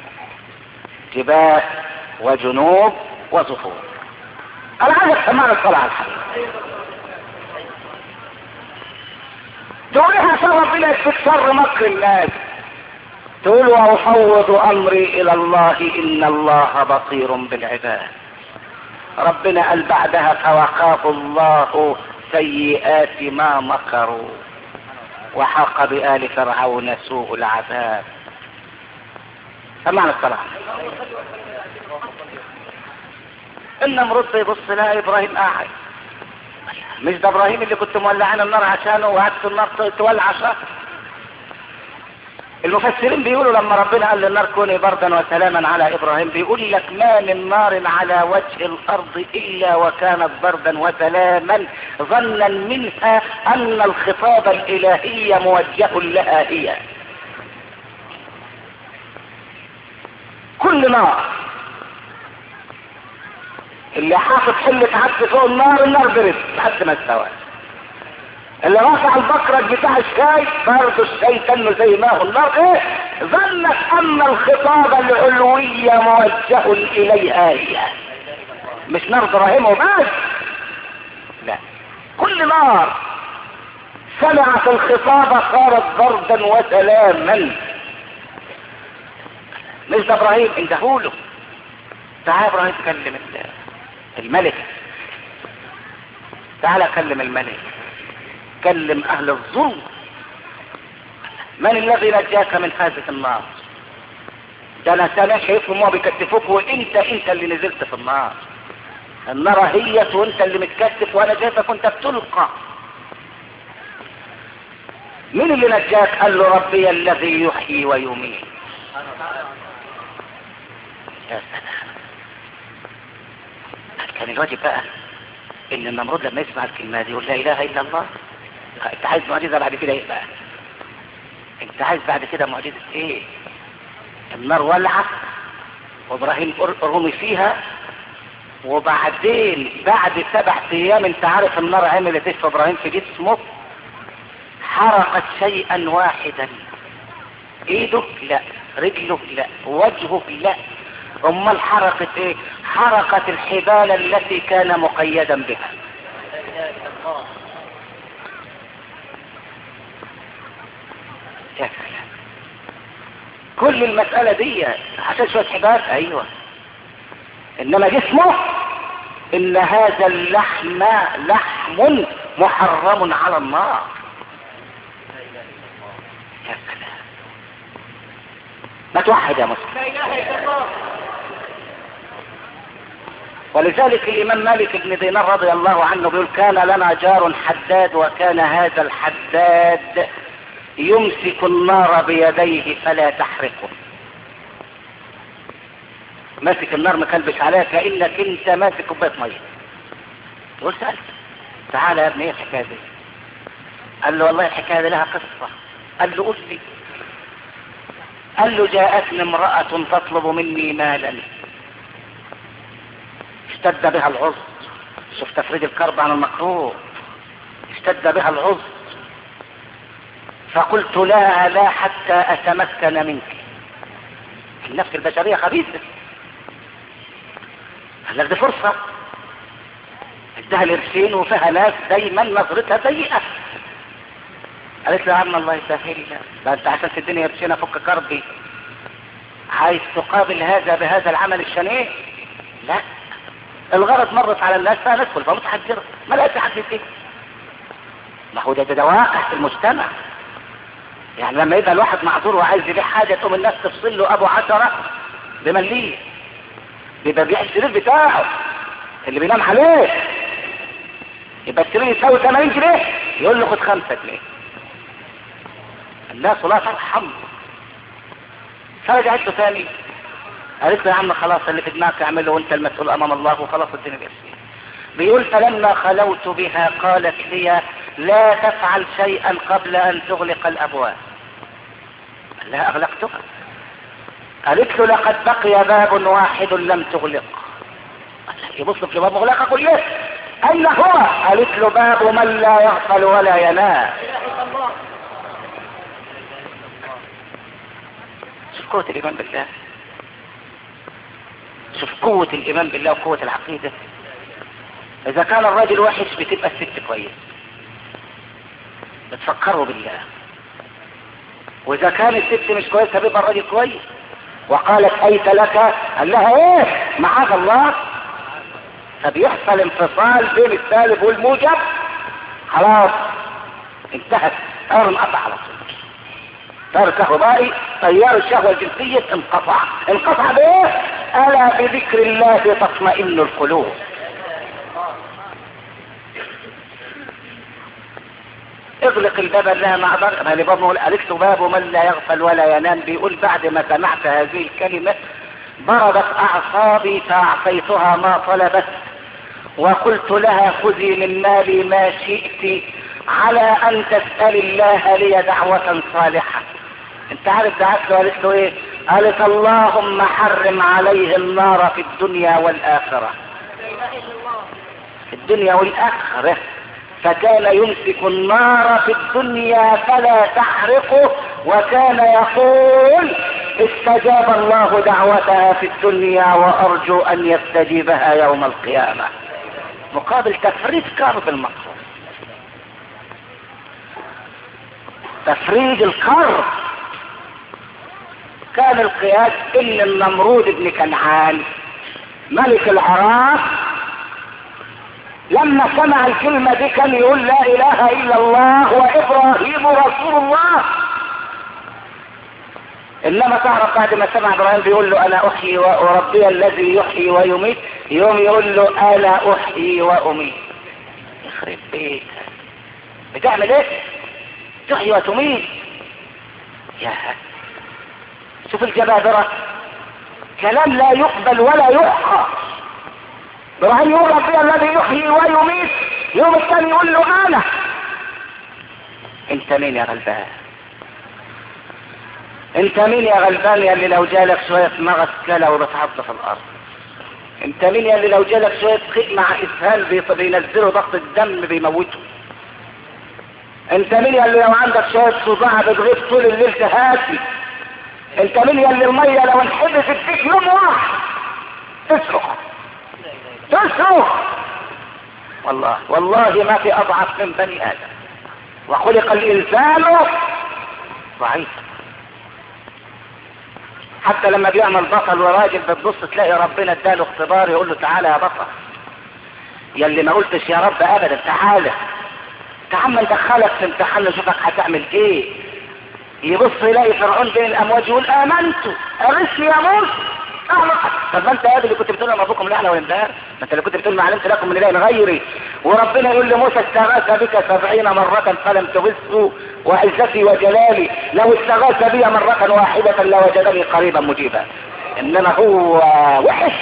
جباه وجنوب وظهور انا عايز سمعنا الصلاة على الحبيب تقولها عشان ربنا يكفيك شر مكر الناس تقول وافوض امري الى الله ان الله بصير بالعباد ربنا قال بعدها فوقاه الله سيئات ما مكروا وحاق بآل فرعون سوء العذاب سمعنا الصلاة النمرود بيبص لها ابراهيم قاعد مش ده ابراهيم اللي كنت مولعين النار عشانه وقعدت النار تولع عشانه المفسرين بيقولوا لما ربنا قال للنار كوني بردا وسلاما على ابراهيم بيقول لك ما من نار على وجه الارض الا وكانت بردا وسلاما ظنا منها ان الخطاب الالهي موجه لها هي كل نار اللي حاطط حلة عدس فوق النار النار برد لحد ما استوى اللي رفع البكرج بتاع الشاي برضه الشاي كانه زي ما هو النار ايه ظنت ان الخطاب العلوي موجه اليها هي مش نار ابراهيم وبس لا كل نار سمعت الخطاب صارت بردا وسلاما مش ده ابراهيم اندهوله تعال ابراهيم كلم الملك تعال كلم الملك كلم اهل الظلم من الذي نجاك من هذه النار ده انا سامع شايفهم هو بيكتفوك وانت انت اللي نزلت في النار النار هي وانت اللي متكتف وانا شايفك وانت بتلقى مين اللي نجاك قال له ربي الذي يحيي ويميت يا سلام كان الواجب بقى ان النمرود لما يسمع الكلمة دي يقول لا اله الا الله انت عايز معجزة بعد كده ايه بقى انت عايز بعد كده معجزة ايه النار ولعت وابراهيم رمي فيها وبعدين بعد سبع ايام انت عارف النار عملت ايه في ابراهيم في جسمه حرقت شيئا واحدا ايده لا رجله لا وجهه لا امال حرقت ايه حرقت الحبال التي كان مقيدا بها يا سلام كل المسألة دي عشان شوية حبال ايوه انما جسمه ان هذا اللحم لحم محرم على النار يا سلام ما توحد يا مسلم لا اله الا الله ولذلك الامام مالك بن دينار رضي الله عنه بيقول كان لنا جار حداد وكان هذا الحداد يمسك النار بيديه فلا تحرقه ماسك النار مكلبش عليها كانك انت ماسك كوبايه ميه تقول سالت تعالى يا ابني ايه الحكايه دي قال له والله الحكايه دي لها قصه قال له قول لي قال له جاءتني امراه تطلب مني مالا اشتد بها العز شوف تفريد الكرب عن المكروه اشتد بها العز فقلت لها لا حتى اتمكن منك النفس البشريه خبيثه قال لك دي فرصه ادها القرشين وفيها ناس دايما نظرتها سيئه قالت له يا عم الله يسهل لك ده انت عشان تديني قرشين افك كربي عايز تقابل هذا بهذا العمل الشنيع لا الغرض مرت على الناس فندخل فمتحجر ما لقيت حد فيه ما هو ده ده واقع في المجتمع يعني لما يبقى الواحد معذور وعايز يبيع حاجه تقوم الناس تفصل له ابو عشرة بمليه بيبقى بيع السرير بتاعه اللي بينام عليه يبقى السرير يساوي 80 جنيه يقول له خد 5 جنيه الناس لا ترحم فرجعت له تاني قالت له يا عم خلاص اللي في دماغك اعمله وانت المسؤول امام الله وخلاص الدنيا بيسير بيقول فلما خلوت بها قالت لي لا تفعل شيئا قبل ان تغلق الابواب قال لها اغلقتها قالت له لقد بقي باب واحد لم تغلق قال لها يبص في باب مغلقه كل يوم اين هو قالت له باب من لا يغفل ولا ينام لا اله الا الله شوف قوة الإيمان بالله شوف قوة الإيمان بالله وقوة العقيدة إذا كان الراجل وحش بتبقى الست كويس بتفكروا بالله واذا كان الست مش كويسه بيبقى الراجل كويس وقالت ايت لك قال لها ايه معاذ الله فبيحصل انفصال بين السالب والموجب خلاص انتهت امر انقطع على طول تيار الكهربائي تيار الشهوة الجنسية انقطع انقطع بايه الا بذكر الله تطمئن القلوب اغلق الباب لا ما اقدر انا برضه بقول الكت باب من لا يغفل ولا ينام بيقول بعد ما سمعت هذه الكلمة بردت اعصابي فاعطيتها ما طلبت وقلت لها خذي من مالي ما شئت على ان تسأل الله لي دعوة صالحة انت عارف دعت له قالت له ايه قالت اللهم حرم عليه النار في الدنيا والاخرة في الدنيا والاخرة فكان يمسك النار في الدنيا فلا تحرقه وكان يقول استجاب الله دعوتها في الدنيا وارجو ان يستجيبها يوم القيامة مقابل تفريج كرب المقصود تفريج الكرب كان القياس ان النمرود بن كنعان ملك العراق لما سمع الكلمة دي كان يقول لا اله الا الله وابراهيم رسول الله انما تعرف بعد ما سمع ابراهيم بيقول له انا احيي وربي الذي يحيي ويميت يوم يقول له انا احيي واميت يخرب بيتك بتعمل ايه تحيي وتميت يا شوف الجبابرة كلام لا يقبل ولا يحقى ابراهيم يقول ربي الذي يحيي ويميت يوم الثاني يقول له انا انت مين يا غلبان انت مين يا غلبان يا اللي لو جالك شوية مغص كلا وبتعض في الارض انت مين يا اللي لو جالك شوية خيط مع اسهال بينزلوا ضغط الدم بيموته انت مين يا اللي لو عندك شوية صداع بتغيب طول الليل تهاتي انت مين يا اللي المية لو انحبت فيك يوم واحد تصرخ تصرخ والله والله ما في اضعف من بني ادم وخلق الانسان ضعيفا حتى لما بيعمل بطل وراجل بتبص تلاقي ربنا اداله اختبار يقول له تعالى يا بطل يا اللي ما قلتش يا رب ابدا تعالى تعال ندخلك في امتحان نشوفك هتعمل ايه يبص يلاقي فرعون بين الامواج يقول امنت ارث يا موسى طب ما انت يا اللي كنت بتقول لما ابوكم الاعلى والانبهار ما انت اللي كنت بتقول ما علمت لكم من اله غيري وربنا يقول لموسى استغاث بك سبعين مرة فلم تغثه وعزتي وجلالي لو استغاث بي مرة واحدة لوجدني قريبا مجيبا انما هو وحش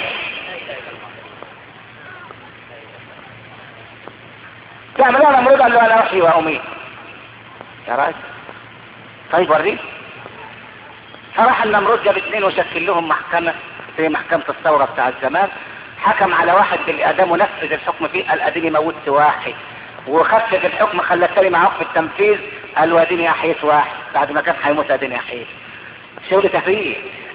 تعمل انا مريض قال له انا وحي وامي يا راجل طيب وريه فراح النمرود جاب اثنين وشكل لهم محكمة في محكمة الثورة بتاع الزمان حكم على واحد بالاعدام ونفذ الحكم فيه قال اديني موتت واحد وخفف الحكم خلى التاني معاه في التنفيذ قال له اديني احييت واحد بعد ما كان هيموت اديني احييت شغل تهريج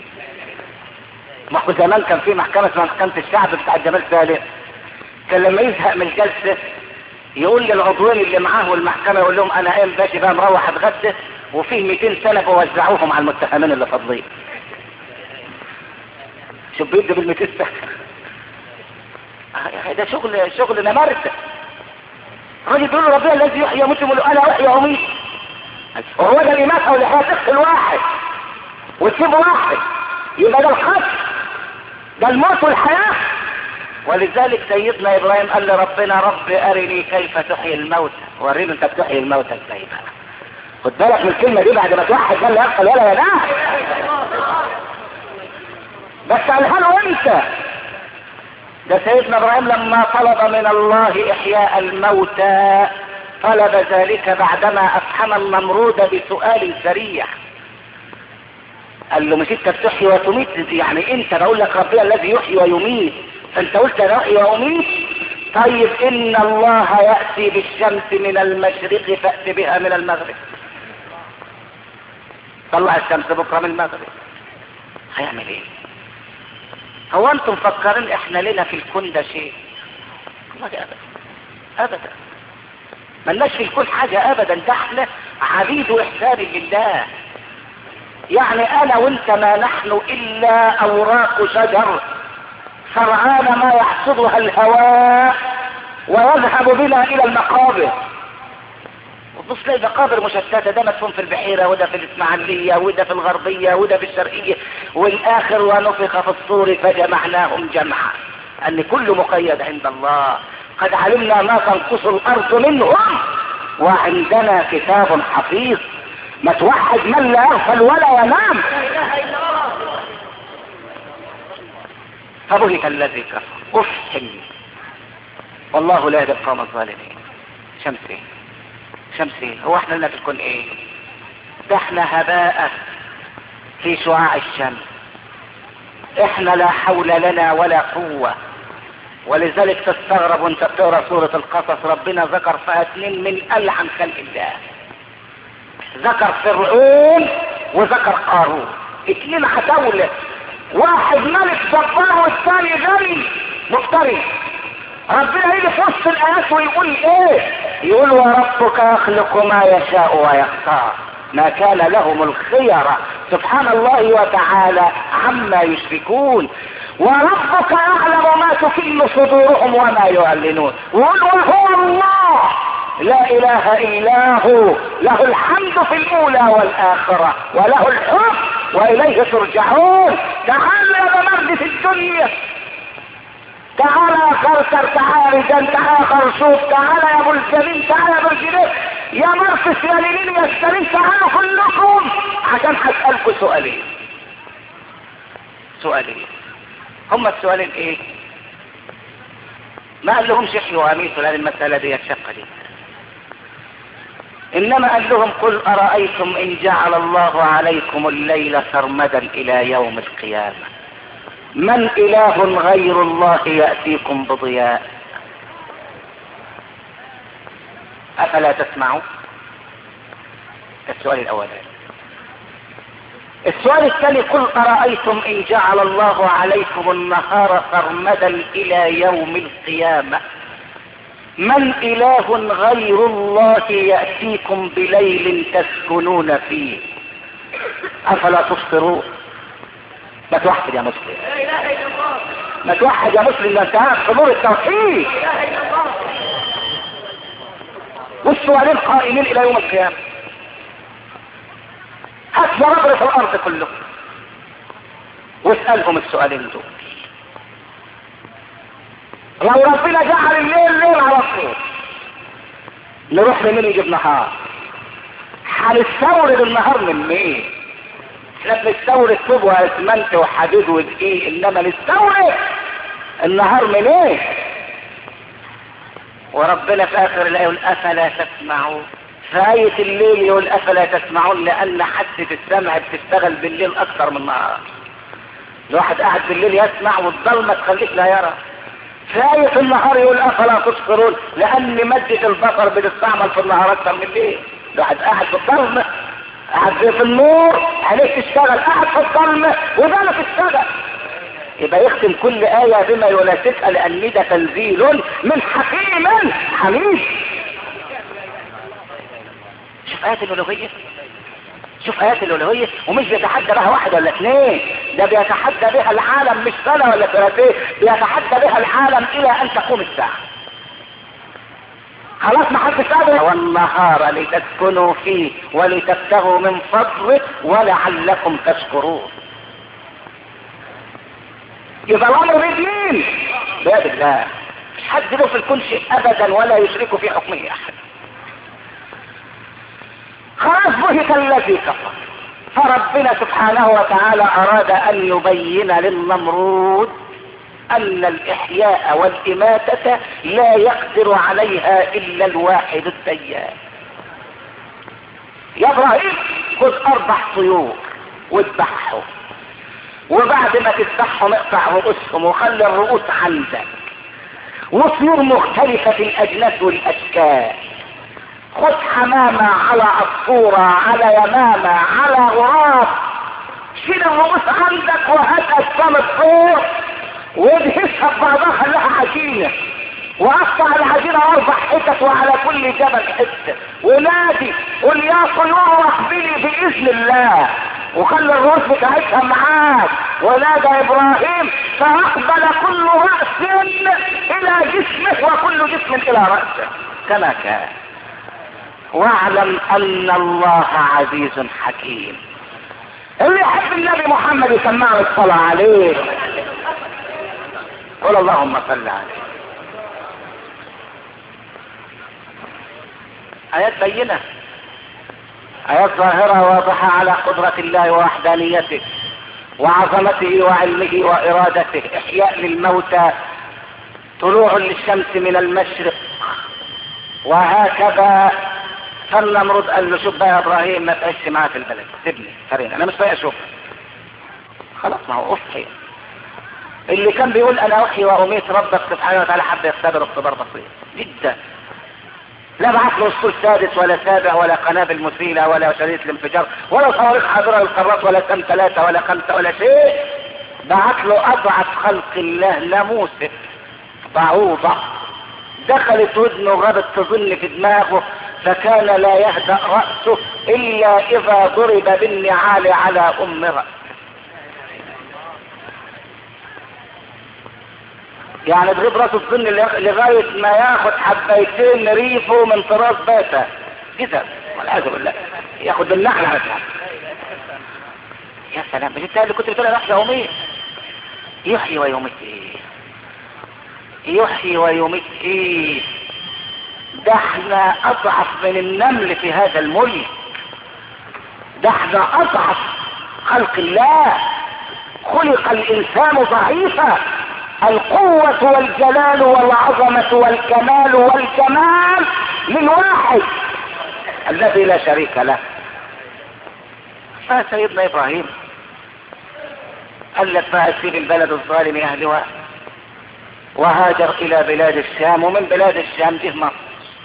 ما هو زمان كان في محكمة اسمها محكمة الشعب بتاع جمال سالم كان لما يزهق من الجلسة يقول للعضوين اللي معاه والمحكمة يقول لهم انا قايم باجي بقى مروح اتغدى وفيه 200 سنة بوزعوهم على المتهمين اللي فاضلين شوف بيدي بال 200 سنة ده شغل شغل نمارسة الراجل بيقول له ربنا الذي يحيي ويميت يقول له انا احيي واميت وهو ده الامامة والحياة تقتل واحد وتسيب واحد يبقى ده الخط ده الموت والحياة ولذلك سيدنا ابراهيم قال لربنا رب ارني كيف تحيي الموتى وريني انت بتحيي الموتى ازاي بقى خد بالك من الكلمة دي بعد ما توحد من لا يقتل ولا ينام بس قالها له انت ده سيدنا ابراهيم لما طلب من الله احياء الموتى طلب ذلك بعدما افحم النمرود بسؤال سريع قال له مش انت بتحيي وتميت يعني انت بقول لك ربنا الذي يحيي ويميت فانت قلت انا احيي واميت طيب ان الله ياتي بالشمس من المشرق فات بها من المغرب طلع الشمس بكره من المغرب هيعمل ايه هو انتم مفكرين احنا لنا في الكون ده شيء والله ابدا ابدا ملناش في الكون حاجة ابدا ده احنا عبيد واحسان لله يعني انا وانت ما نحن الا اوراق شجر فرعان ما يحصدها الهواء ويذهب بنا الى المقابر وتبص تلاقي مقابر مشتته ده مدفون في البحيره وده في الاسماعيليه وده في الغربيه وده في الشرقيه والاخر ونفخ في الصور فجمعناهم جمعا ان كل مقيد عند الله قد علمنا ما تنقص الارض منهم وعندنا كتاب حفيظ ما توحد من لا يغفل ولا ينام لا اله الا الله فبهت الذي كفر افحم والله لا يهدي القوم الظالمين شمسي شمسي هو احنا لنا في الكون ايه ده احنا هباء في شعاع الشمس احنا لا حول لنا ولا قوة ولذلك تستغرب وانت بتقرا سورة القصص ربنا ذكر فيها اثنين من ألعن خلق الله ذكر فرعون وذكر قارون اثنين عتاولة واحد ملك جبار والثاني غني مفتري ربنا يجي في وسط الايات ويقول ايه يقول وربك يخلق ما يشاء ويختار ما كان لهم الخيرة سبحان الله وتعالى عما يشركون وربك يعلم ما تكل صدورهم وما يعلنون ويقول وهو الله لا اله الا هو له الحمد في الاولى والاخرة وله الحكم واليه ترجعون تعالوا يا بمرد في الدنيا تعالى يا كركر تعالى رجال تعالى يا خرشوف تعالى يا ابو الجميل تعالى يا ابو الجنيه يا مرقس يا ليلين يا السليم تعالوا كلكم عشان هسألكم سؤالين سؤالين هما السؤالين ايه ما قال لهمش احيوا واميتوا لان المسألة دي الشقة دي انما قال لهم قل ارأيتم ان جعل الله عليكم الليل سرمدا الى يوم القيامة من اله غير الله يأتيكم بضياء افلا تسمعوا السؤال الاولاني السؤال الثاني قل أرأيتم إن جعل الله عليكم النهار سرمدا إلى يوم القيامة من إله غير الله يأتيكم بليل تسكنون فيه أفلا تبصرون ما توحد يا مسلم لا اله الا الله ما توحد يا مسلم ده انت قاعد في نور التوحيد لا اله الا الله والسؤالين قائمين إلى يوم القيامة هات بربر في الأرض كلهم واسألهم السؤالين دول لو ربنا جعل الليل ليل على طول نروح لمين يجيب نهار هنستورد النهار من مين احنا بنستورد طوب واسمنت وحديد ودقيق انما نستورد النهار من ايه وربنا في اخر الايه يقول افلا تسمعون في آية الليل يقول افلا تسمعون لان حاسة السمع بتشتغل بالليل اكثر من النهار الواحد قاعد بالليل يسمع والظلمة تخليك لا يرى في آية النهار يقول افلا تبصرون لان مادة البصر بتستعمل في النهار اكثر من الليل الواحد قاعد في الظلمة قاعد في النور عليك تشتغل قاعد في الظلمة وده تشتغل يبقى يختم كل آية بما يناسبها لأن ده تنزيل من حكيم حميد شوف آيات الألوهية شوف آيات الألوهية ومش بيتحدى بها واحد ولا اثنين ده بيتحدى بها العالم مش سنة ولا سنتين بيتحدى بها العالم إلى أن تقوم الساعة خلاص ما حدش قادر والنهار لتسكنوا فيه ولتبتغوا من فضله ولعلكم تشكرون يبقى الامر بدين بيد الله مش حد له في الكون شيء ابدا ولا يشرك في حكمه احد خلاص بهت الذي كفر فربنا سبحانه وتعالى اراد ان يبين للنمرود ان الاحياء والاماتة لا يقدر عليها الا الواحد الديان يا ابراهيم خذ اربع طيور واذبحهم وبعد ما تذبحهم اقطع رؤوسهم وخلي الرؤوس عندك وطيور مختلفة الاجناس والاشكال خد حمامة على عصفورة على يمامة على غراب شيل الرؤوس عندك وهات اجسام الطيور وادهسها ببعضها خليها عجينة وقطع العجينة اربع حتت وعلى كل جبل حتة ونادي قل يا طيور اقبلي باذن الله وخلي الرؤوس بتاعتها معاك ونادى ابراهيم فاقبل كل رأس الى جسمه وكل جسم الى رأسه كما كان واعلم ان الله عزيز حكيم اللي يحب النبي محمد يسمعه الصلاة عليه قل اللهم صل عليه آيات بينة آيات ظاهرة واضحة على قدرة الله ووحدانيته وعظمته وعلمه وإرادته إحياء للموتى طلوع للشمس من المشرق وهكذا فالنمرود قال له شوف بقى يا ابراهيم ما تعيش معاه في البلد سيبني فرين انا مش طايق اشوف خلاص ما هو اصحي اللي كان بيقول انا احيي واميت ربك سبحانه وتعالى حب يختبر اختبار بسيط جدا لا بعث له اسطول سادس ولا سابع ولا قنابل مثيرة ولا شريط الانفجار ولا صواريخ حاضرة للقارات ولا كم ثلاثة ولا خمسة ولا شيء بعث له اضعف خلق الله ناموسه بعوضة دخلت ودنه غابت تظن في دماغه فكان لا يهدأ رأسه إلا إذا ضرب بالنعال على أم رأسه يعني تغيب راسه الظن لغاية ما ياخد حبيتين ريفه من طراز باتا كده والعياذ بالله ياخد النحل على النحل يا سلام مش انت اللي كنت بتقول انا احيا يومين يحيي ويميت ايه يحيي ويميت ايه ده احنا اضعف من النمل في هذا الملك ده احنا اضعف خلق الله خلق الانسان ضعيفا القوة والجلال والعظمة والكمال والجمال للواحد الذي لا شريك له فسيدنا ابراهيم قال لك بقى سيب البلد الظالم اهلها وهاجر الى بلاد الشام ومن بلاد الشام جه مصر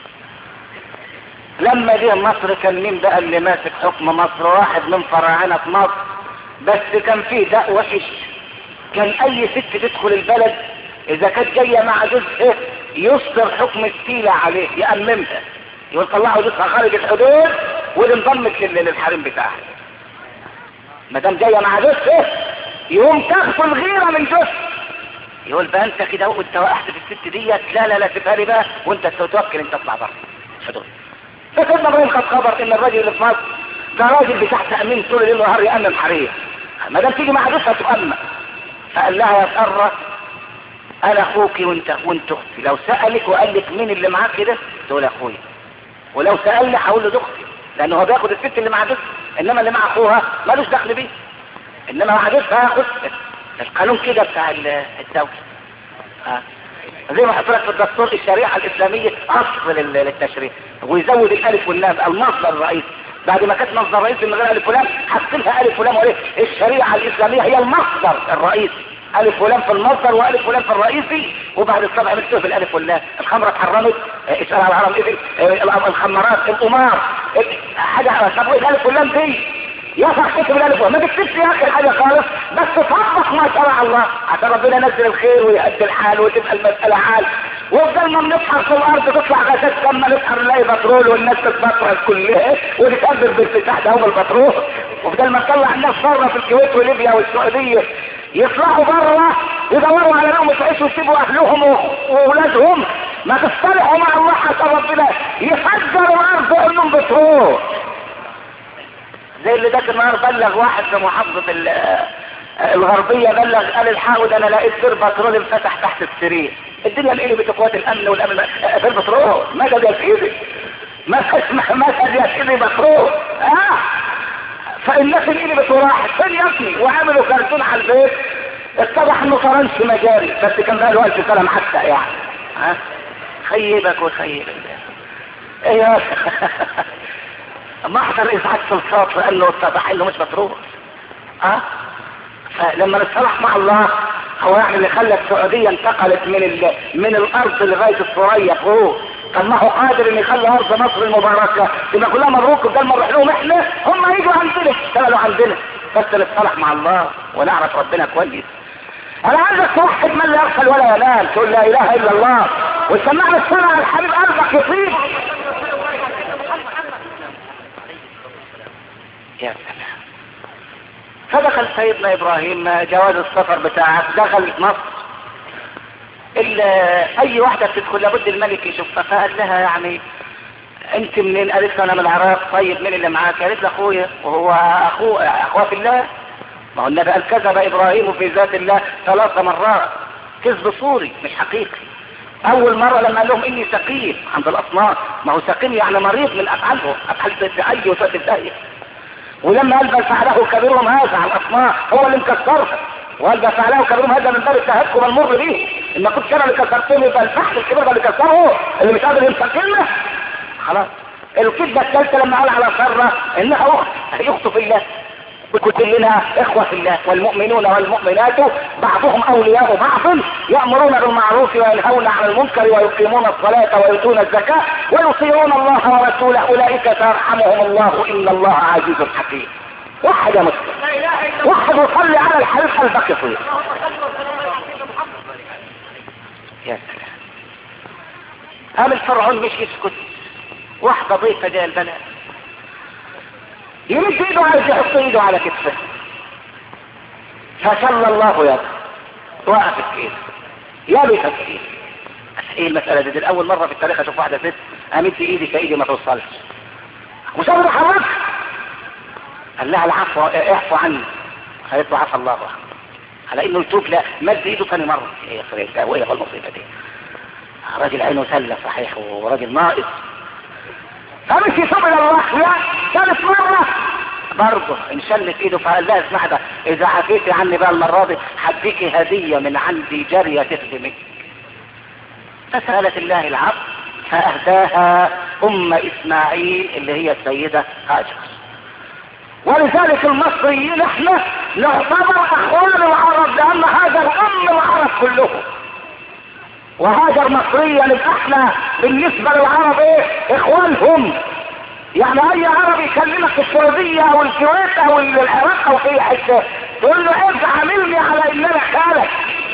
لما جه مصر كان مين بقى اللي ماسك حكم مصر واحد من فراعنة مصر بس كان فيه داء وحش كان اي ست تدخل البلد اذا كانت جاية مع جزء يصدر حكم السيلة عليه يأممها يقول طلعوا جزءها خارج الحدود ودي انضمت للحريم بتاعها ما دام جاية مع جزء يقوم تاخد الغيرة من جزء يقول بقى انت كده وانت وقعت في الست ديت لا لا لا سيبها لي بقى وانت تتوكل انت تطلع بره الحدود فسيدنا ابراهيم خد خبر ان الراجل اللي في مصر ده راجل بتاع تامين طول الليل والنهار يامن حريق ما دام تيجي مع جوزها تؤمن فقال لها يا ساره انا اخوك وانت وانت اختي لو سالك وقال لك مين اللي معاك كده تقول اخويا ولو سالني هقول له اختي لانه هو بياخد الست اللي مع جوزها انما اللي مع اخوها ملوش دخل بيه انما مع جوزها هياخد القانون كده بتاع الدوله آه. زي ما حط لك في الدستور الشريعة الإسلامية أصل للتشريع ويزود الألف واللام المصدر الرئيسي بعد ما كانت مصدر رئيسي من غير ألف ولام حط لها ألف ولام وليه الشريعة الإسلامية هي المصدر الرئيسي ألف ولام في المصدر وألف ولام في الرئيسي وبعد السبع مكتوب الألف واللام الخمرة اتحرمت اسأل على العرب إذن الخمرات القمار حاجة طب إيه الألف واللام دي يصح تكتب الالف ما تكتبش يا اخي حاجه خالص بس تطبق ما شرع الله عشان ربنا ينزل الخير ويهدي الحال وتبقى المساله حال وبدل ما بنسحر في الارض تطلع غازات لما نسحر نلاقي بترول والناس تتبطل كلها ونتقدر بالفتاح ده هو البترول وبدل ما نطلع الناس بره في الكويت وليبيا والسعوديه يطلعوا بره يدوروا على لهم يعيشوا ويسيبوا اهلهم واولادهم ما تصطلحوا مع الله حتى ربنا يفجر الارض انهم بترول زي اللي ذاك النهار بلغ واحد في محافظة الغربية بلغ قال الحقوا ده انا لقيت بير بترول انفتح تحت السرير الدنيا انقلبت قوات الامن والامن بير بترول مدد يا سيدي مدد مدد يا سيدي بترول اه فالناس انقلبت وراحت فين يا ابني وعملوا كرتون على البيت اتضح انه فرنش مجاري بس كان بقى له الف سنه حتى يعني ها خيبك وخيب ايه يا محضر ازعاج سلطات لانه اتضح انه مش مطروح اه فلما نتصالح مع الله هو يعني اللي خلى السعودية انتقلت من ال... من الارض لغاية الثريا فوق طب ما هو قادر ان يخلي ارض مصر المباركة تبقى كلها مبروك بدل ما نروح لهم احنا هم يجوا عندنا يشتغلوا عندنا بس نتصالح مع الله ونعرف ربنا كويس انا عايزك توحد من لا يغفل ولا ينام تقول لا اله الا الله وسمعنا السمع الحبيب قلبك يطيب يا سلام فدخل سيدنا ابراهيم جواز السفر بتاعك دخل مصر الا اي واحدة تدخل لابد الملك يشوفها فقال لها يعني انت منين قالت له انا من العراق طيب مين اللي معاك قالت له اخويا وهو اخوه اخوه في الله ما هو النبي قال كذب ابراهيم في ذات الله ثلاث مرات كذب صوري مش حقيقي اول مرة لما قال لهم اني سقيم عند الاصنام ما هو سقيم يعني مريض من افعاله افعال تتعي وتتضايق ولما قال بل فعله كبيرهم هذا على الاصنام هو اللي مكسرها وقال بل فعله كبيرهم هذا من باب التهكم المر به ان ما كنتش انا اللي كسرتهم يبقى الفحل الكبير ده اللي كسره اللي مش قادر ينسى كلمه خلاص الكذبه الثالثه لما قال على سره انها اخت هي اخت في الله كلنا اخوة في الله والمؤمنون والمؤمنات بعضهم اولياء بعض يأمرون بالمعروف وينهون عن المنكر ويقيمون الصلاة ويؤتون الزكاة ويطيعون الله ورسوله اولئك سيرحمهم الله ان الله عزيز حكيم وحد يا مسلم لا اله الا الله وحد وصلي على الحبيب قلبك يطير اللهم صل وسلم على سيدنا محمد يا سلام قام الفرعون مش يسكت واحدة ضيفة جاية البلد يمد ايده عايز يحط ايده على كتفه فشل الله يده وقفت كده يا بيتك ايه ايه المسألة دي, دي الاول مرة في التاريخ اشوف واحدة ست امد ايدي كايدي ما توصلش وصبر حرك قال لها العفو اعفو عني قالت له عفى الله عنه على انه يتوب لا مد ايده ثاني مرة ايه يا اخي ده وايه المصيبة دي راجل عينه سلة صحيح وراجل ناقص فمش يتوب الى الله لا ثالث مرة برضه انشلت ايده فقال لها اسمع ده اذا عفيتي عني بقى المرة دي هديكي هدية من عندي جارية تخدمك فسألت الله العفو فأهداها أم إسماعيل اللي هي السيدة هاجر ولذلك المصريين احنا نعتبر اخوان العرب لان هاجر ام العرب كلهم وهاجر مصريا يبقى احنا بالنسبة للعرب ايه اخوانهم يعني اي عربي يكلمك في السعودية او الكويت او العراق او في اي حتة تقول له ايه عاملني على ان انا خالك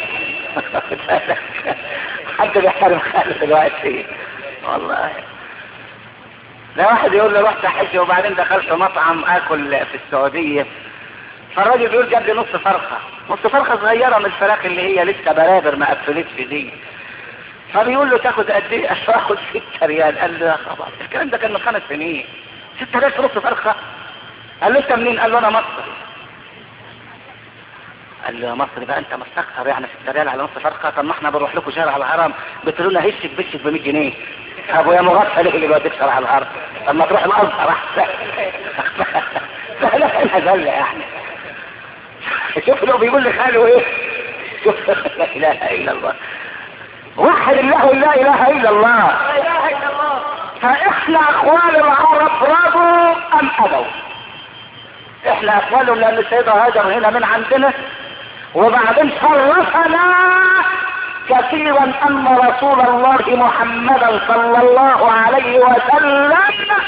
حد بيحترم خالك دلوقتي والله لا واحد يقول لي رحت حج وبعدين دخلت مطعم اكل في السعودية فالراجل بيقول جاب لي نص فرخة نص فرخة صغيرة من الفراخ اللي هي لسه برابر ما قفلتش دي فبيقول له تاخد قد ايه؟ قال له اخد 6 ريال قال له يا خبر الكلام ده كان من خمس سنين 6 ريال في نص فرخة قال له انت منين؟ قال له انا مصري قال له يا مصري بقى انت مستكثر يعني 6 ريال على نص فرخة طب ما احنا بنروح لكم شارع الهرم بتقولوا لنا هشك بشك ب 100 جنيه ابو يا مغفل اللي بيوديك شارع الهرم طب ما تروح الازهر احسن فلا انا زله يعني شوف لو بيقول لي خاله ايه شوف لا اله الا الله وحد الله لا اله الا الله لا اله الا الله فاحنا اخوان العرب رضوا ام ابوا احنا اخوانهم لان السيدة هاجر هنا من عندنا وبعدين شرفنا كثيرا ان رسول الله محمدا صلى الله عليه وسلم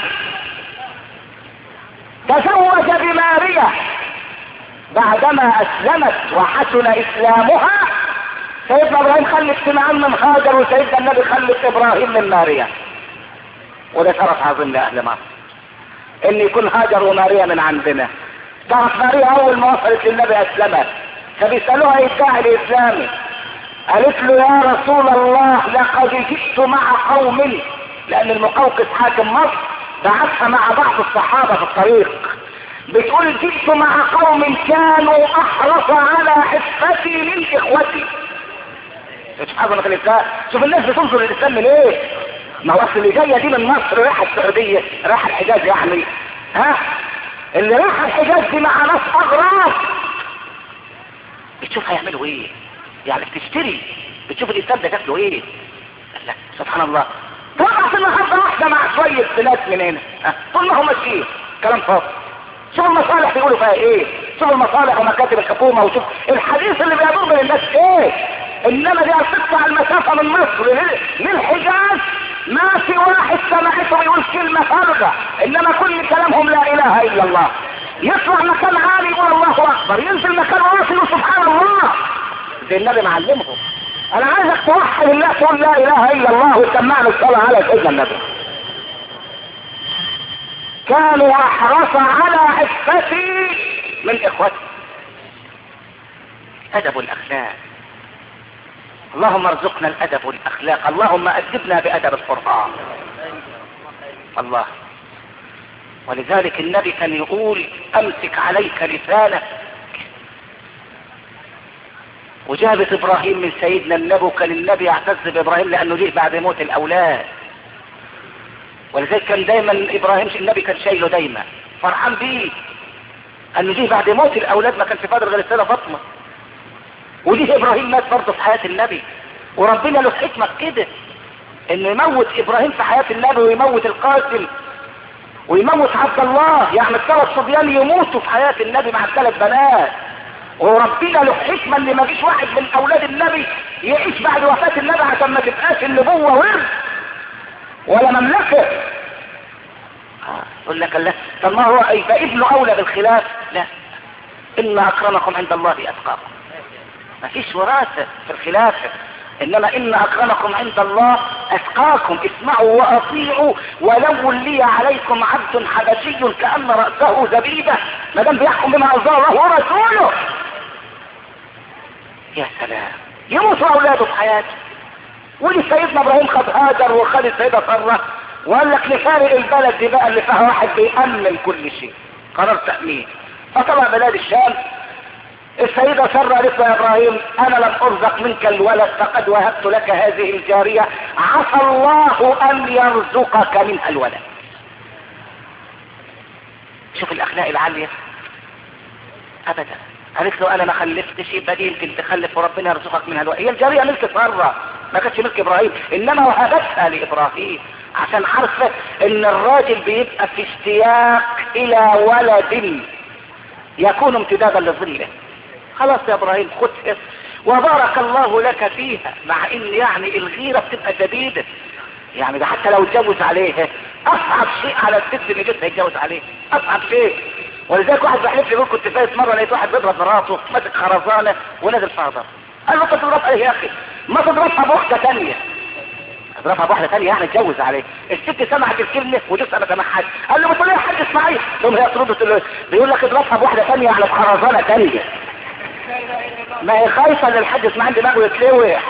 تزوج بمارية بعدما اسلمت وحسن اسلامها سيدنا ابراهيم خلف سمعان من هاجر وسيدنا النبي خلف ابراهيم من ماريا وده شرف عظيم لاهل مصر ان يكون هاجر وماريا من عندنا تعرف ماريا اول ما وصلت للنبي اسلمت فبيسالوها ايه الداعي الاسلامي قالت له يا رسول الله لقد جئت مع قوم لان المقوقس حاكم مصر بعثها مع بعض الصحابه في الطريق بتقول جئت مع قوم كانوا احرص على حفتي من اخوتي اصحاب الاسلام شوف الناس بتنظر للاسلام من ايه ما هو اصل اللي جايه دي من مصر رايحه السعوديه رايحه الحجاز يعني ها اللي رايحه الحجاز دي مع ناس اغراب بتشوف هيعملوا ايه يعني بتشتري بتشوف الاسلام ده شكله ايه قال لك سبحان الله طلعت النهارده واحده مع شويه ناس من هنا ها طول ما هم ماشيين كلام فاضي شوف المصالح بيقولوا فيها ايه شوف المصالح ومكاتب الحكومه وشوف الحديث اللي بيدور بين الناس ايه انما دي هتقطع المسافه من مصر لل- للحجاز ما في واحد سمعته بيقول كلمه فارغه انما كل كلامهم لا اله الا الله يطلع مكان عالي يقول الله اكبر ينزل مكان واطي يقول سبحان الله زي النبي معلمهم انا عايزك توحد الله تقول لا اله الا الله وتسمعني الصلاه على سيدنا النبي كانوا احرص على عفتي من اخوتي ادب الاخلاق اللهم ارزقنا الادب والاخلاق اللهم ادبنا بادب القران الله ولذلك النبي كان يقول امسك عليك لسانك وجابت ابراهيم من سيدنا النبي وكان النبي يعتز بابراهيم لانه جه بعد موت الاولاد ولذلك كان دايما ابراهيم النبي كان شايله دايما فرحان بيه انه جه بعد موت الاولاد ما كانش فاضل غير السيده فاطمه وجه ابراهيم مات برضه في حياه النبي وربنا له حكمه كده انه يموت ابراهيم في حياه النبي ويموت القاسم ويموت عبد الله يعني الثلاث صبيان يموتوا في حياه النبي مع الثلاث بنات وربنا له حكمه ان ما فيش واحد من اولاد النبي يعيش بعد وفاه النبي عشان ما تبقاش النبوه ورث ولا مملكه يقول لك لا طب ما هو يبقى ابنه اولى بالخلاف لا ان اكرمكم عند الله اتقاكم ما فيش وراثه في الخلافه انما ان اكرمكم عند الله اتقاكم اسمعوا واطيعوا ولو لي عليكم عبد حبشي كان راسه زبيبه ما دام بيحكم بما انزل الله ورسوله يا سلام يموتوا اولاده في حياته ولي سيدنا ابراهيم خد هاجر وخد السيده ساره وقال لك نفارق البلد دي بقى اللي فيها واحد بيأمن كل شيء قرار تأمين فطلع بلاد الشام السيدة سارة قالت له يا ابراهيم انا لم ارزق منك الولد فقد وهبت لك هذه الجارية عسى الله ان يرزقك منها الولد شوف الاخلاق العالية ابدا قالت له انا ما خلفتش يبقى دي يمكن تخلف وربنا يرزقك منها الولد هي الجارية ملك سارة ما كانتش ملك ابراهيم انما وهبتها لابراهيم عشان عارفة ان الراجل بيبقى في اشتياق الى ولد يكون امتدادا لظله خلاص يا ابراهيم خدها وبارك الله لك فيها مع ان يعني الغيرة بتبقى شديدة يعني ده حتى لو اتجوز عليها اصعب شيء على الست اللي جوزها يتجوز عليه اصعب شيء ولذلك واحد بحلف لي يقول كنت فايت مره لقيت واحد بيضرب مراته ماسك خرزانه ونازل فيها ضرب قال له انت تضربها ايه يا اخي ما تضربها بواحده ثانيه اضربها بواحده ثانيه يعني اتجوز عليه الست سمعت الكلمه وجوزها ما سمعهاش قال له بتقول يا حاج اسماعيل تقوم هي ترد تقول له بيقول لك اضربها بواحده ثانيه على خرزانه ثانيه ما هي خايفه ان الحاج اسماعيل دماغه يتلوح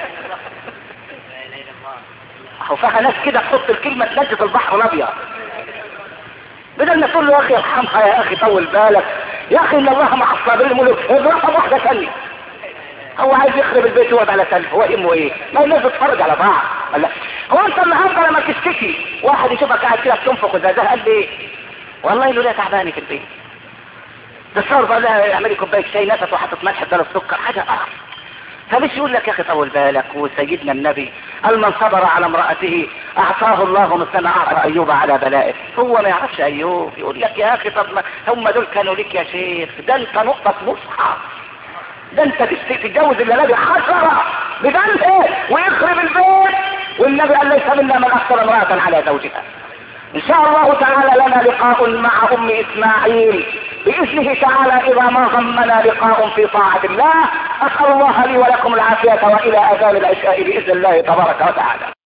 هو فيها ناس كده تحط الكلمه تنجس البحر الابيض بدل ما تقول له يا اخي ارحمها يا اخي طول بالك يا اخي ان الله مع الصابرين الملوك اضربها بواحده ثانيه هو عايز يخرب البيت ويقعد على سلف هو يهمه ايه ما الناس بتتفرج على بعض ولا هو انت النهارده لما تشتكي واحد يشوفك قاعد كده بتنفخ زي ده قال لي ايه والله لولا تعباني في البيت ده صار بقى لها اعملي كوبايه شاي نفس وحطت ملح بدل السكر حاجه قرف فمش يقول لك يا اخي طول بالك وسيدنا النبي قال من صبر على امرأته اعطاه الله مثل ما اعطى ايوب على بلائه هو ما يعرفش ايوب يقول لك يا اخي طب ما هم دول كانوا لك يا شيخ ده انت نقطة مصحف ده انت تتجوز الا نبي حشرة بجنبه ويخرب البيت والنبي قال ليس منا من اكثر امرأة على زوجها ان شاء الله تعالى لنا لقاء مع ام اسماعيل باذنه تعالى اذا ما ضمنا لقاء في طاعة الله اسأل الله لي ولكم العافية والى اذان العشاء باذن الله تبارك وتعالى